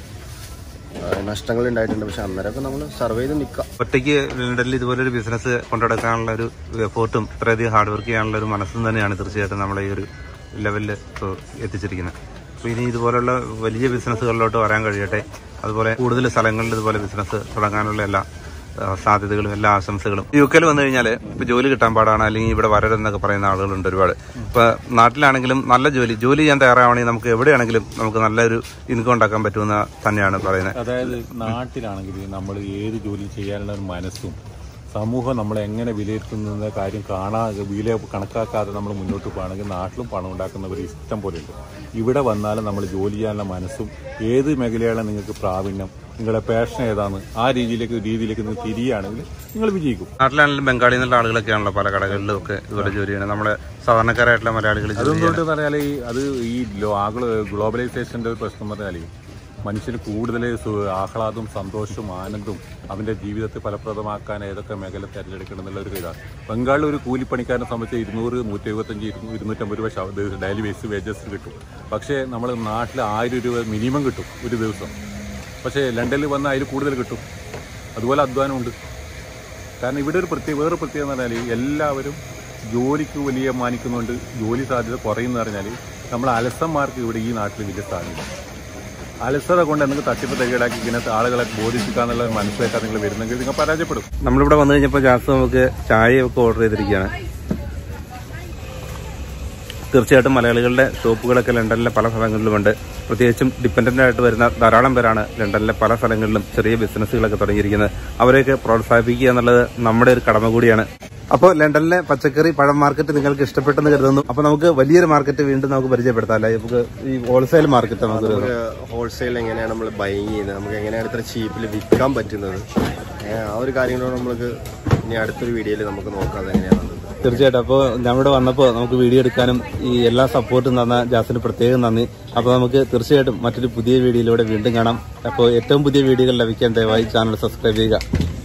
ആ, നഷ്ടങ്ങൾ ഉണ്ടായിട്ടുണ്ട് പക്ഷെ അന്നേരമൊക്കെ നമ്മൾ സർവേ ചെയ്ത് നിൽക്കാം ഒറ്റയ്ക്ക് ലണ്ടനിൽ ഇതുപോലെ ഒരു ബിസിനസ് കൊണ്ടുനടക്കാനുള്ള ഒരു എഫോർട്ടും ഇത്രയധികം ഹാർഡ് വർക്ക് ചെയ്യാനുള്ള ഒരു മനസ്സും തന്നെയാണ് തീർച്ചയായിട്ടും നമ്മളെ ഈ ഒരു ലെവലിൽ ഇപ്പോൾ എത്തിച്ചിരിക്കുന്നത് അപ്പോൾ ഇനി ഇതുപോലുള്ള വലിയ ബിസിനസ്സുകളിലോട്ട് വരാൻ കഴിയട്ടെ അതുപോലെ കൂടുതൽ സ്ഥലങ്ങളിൽ ഇതുപോലെ ബിസിനസ് തുടങ്ങാനുള്ള എല്ലാ ആ, സാധ്യതകളും എല്ലാ ആശംസകളും യു കെയിൽ വന്നു കഴിഞ്ഞാൽ ഇപ്പൊ ജോലി കിട്ടാൻ പാടാണ് അല്ലെങ്കിൽ ഇവിടെ വരരുതെന്നൊക്കെ പറയുന്ന ആളുകളുണ്ട് ഒരുപാട് ഇപ്പൊ നാട്ടിലാണെങ്കിലും നല്ല ജോലി ജോലി ചെയ്യാൻ തയ്യാറാവണമെങ്കിൽ നമുക്ക് എവിടെയാണെങ്കിലും നമുക്ക് നല്ലൊരു ഇൻകം ഉണ്ടാക്കാൻ പറ്റുമെന്ന് തന്നെയാണ് പറയുന്നത് അതായത് നാട്ടിലാണെങ്കിൽ നമ്മൾ ഏത് ജോലി ചെയ്യാനുള്ള ഒരു മനസ്സും സമൂഹം നമ്മളെ എങ്ങനെ വിലയിരുത്തുന്ന കാര്യം കാണാതെ വില കണക്കാക്കാതെ നമ്മൾ മുന്നോട്ട് പോകുകയാണെങ്കിൽ നാട്ടിലും പണം ഉണ്ടാക്കുന്നവർ ഇഷ്ടം പോലെയുണ്ട് ഇവിടെ വന്നാലും നമ്മൾ ജോലി ചെയ്യാനുള്ള മനസ്സും ഏത് മേഖലയാണ് നിങ്ങൾക്ക് പ്രാവീണ്യം നിങ്ങളുടെ പാഷൻ ഏതാണ് ആ രീതിയിലേക്ക് രീതിയിലേക്ക് നിങ്ങൾ തിരിയുകയാണെങ്കിൽ നിങ്ങൾ വിജയിക്കും നാട്ടിലാണെങ്കിലും ബംഗാളിൽ നിന്നുള്ള ആളുകളൊക്കെയാണല്ലോ പല കടകളിലും ഒക്കെ ഇതുപോലെ ജോലി ചെയ്യുന്നത് നമ്മുടെ സാധാരണക്കാരായിട്ടുള്ള മലയാളികൾ ജോലി ചെയ്യുന്നത് അതെന്തുകൊണ്ട് പറഞ്ഞാൽ ഈ അത് ഈ ലോ- ആഗോള ഗ്ലോബലൈസേഷന്റെ ഒരു പ്രശ്നം പറഞ്ഞാൽ മനുഷ്യന് കൂടുതൽ സു- ആഹ്ലാദവും സന്തോഷവും ആനന്ദവും അവന്റെ ജീവിതത്തെ ഫലപ്രദമാക്കാൻ ഏതൊക്കെ മേഖല തിരഞ്ഞെടുക്കണം എന്നുള്ള ഒരു ഇതാണ് ബംഗാളിൽ ഒരു കൂലിപ്പണിക്കാരനെ സംബന്ധിച്ച് ഇരുന്നൂറ് നൂറ്റി എഴുപത്തഞ്ച് ഇരുന്നൂ- ഇരുന്നൂറ്റമ്പത് രൂപ ശവ- ദി- ഡെയിലി വേസ്റ്റ് വേജസ് കിട്ടും പക്ഷേ നമ്മൾ നാട്ടിൽ ആയിരം രൂപ മിനിമം കിട്ടും ഒരു ദിവസം പക്ഷേ ലണ്ടനിൽ വന്ന് അതിൽ കൂടുതൽ കിട്ടും അതുപോലെ അധ്വാനമുണ്ട് കാരണം ഇവിടെ ഒരു പ്രത്യേക വേറെ പ്രത്യേകത എന്ന് പറഞ്ഞാൽ എല്ലാവരും ജോലിക്ക് വലിയ മാനിക്കുന്നുണ്ട് ജോലി സാധ്യത കുറയുന്ന പറഞ്ഞാൽ നമ്മൾ അലസന്മാർക്ക് ഇവിടെ ഈ നാട്ടിൽ വലിയ സാധ്യത അലസത കൊണ്ട് എന്തെങ്കിലും തട്ടിപ്പ് തരികടാക്കി ഇങ്ങനത്തെ ആളുകളെ ബോധിപ്പിക്കാന്നുള്ള ഒരു മനസ്സിലാക്കാൻ നിങ്ങൾ വരുന്നെങ്കിൽ നിങ്ങൾ പരാജയപ്പെടും നമ്മളിവിടെ വന്നു കഴിഞ്ഞപ്പോൾ ജാസ് നമുക്ക് ചായയൊക്കെ ഓർഡർ ചെയ്തിരിക്കുകയാണ് തീർച്ചയായിട്ടും മലയാളികളുടെ ഷോപ്പുകളൊക്കെ ലണ്ടനിലെ പല സ്ഥലങ്ങളിലുമുണ്ട് പ്രത്യേകിച്ചും ഡിപ്പെൻഡന്റ് ആയിട്ട് വരുന്ന ധാരാളം പേരാണ് ലണ്ടനിലെ പല സ്ഥലങ്ങളിലും ചെറിയ ബിസിനസ്സുകളൊക്കെ തുടങ്ങിയിരിക്കുന്നത് അവരെയൊക്കെ പ്രോത്സാഹിപ്പിക്കുക എന്നുള്ളത് നമ്മുടെ ഒരു കടമ കൂടിയാണ് അപ്പോൾ ലണ്ടനിലെ പച്ചക്കറി പഴം മാർക്കറ്റ് നിങ്ങൾക്ക് ഇഷ്ടപ്പെട്ടെന്ന് കരുതുന്നു അപ്പോൾ നമുക്ക് വലിയൊരു മാർക്കറ്റ് വീണ്ടും നമുക്ക് പരിചയപ്പെടുത്താം അല്ലേ നമുക്ക് ഈ ഹോൾസെയിൽ മാർക്കറ്റ് നമുക്ക് നമുക്ക് ഹോൾസെയിൽ എങ്ങനെയാണ് നമ്മൾ ബൈങ് ചെയ്യുന്നത് നമുക്ക് എങ്ങനെയാണ് ഇത്ര ചീപ്പിൽ വിൽക്കാൻ പറ്റുന്നത് ഏ, ആ ഒരു കാര്യങ്ങളോട് നമുക്ക് ഇനി അടുത്തൊരു വീഡിയോയിൽ നമുക്ക് നോക്കാം അതെങ്ങനെയാണെന്നുള്ളത് തീർച്ചയായിട്ടും അപ്പോൾ നമ്മുടെ വന്നപ്പോൾ നമുക്ക് വീഡിയോ എടുക്കാനും ഈ എല്ലാ സപ്പോർട്ടും തന്ന ജാസിന് പ്രത്യേകം നന്ദി അപ്പോൾ നമുക്ക് തീർച്ചയായിട്ടും മറ്റൊരു പുതിയ വീഡിയോയിലൂടെ വീണ്ടും കാണാം അപ്പോൾ ഏറ്റവും പുതിയ വീഡിയോകൾ ലഭിക്കാൻ ദയവായി ചാനൽ സബ്സ്ക്രൈബ് ചെയ്യുക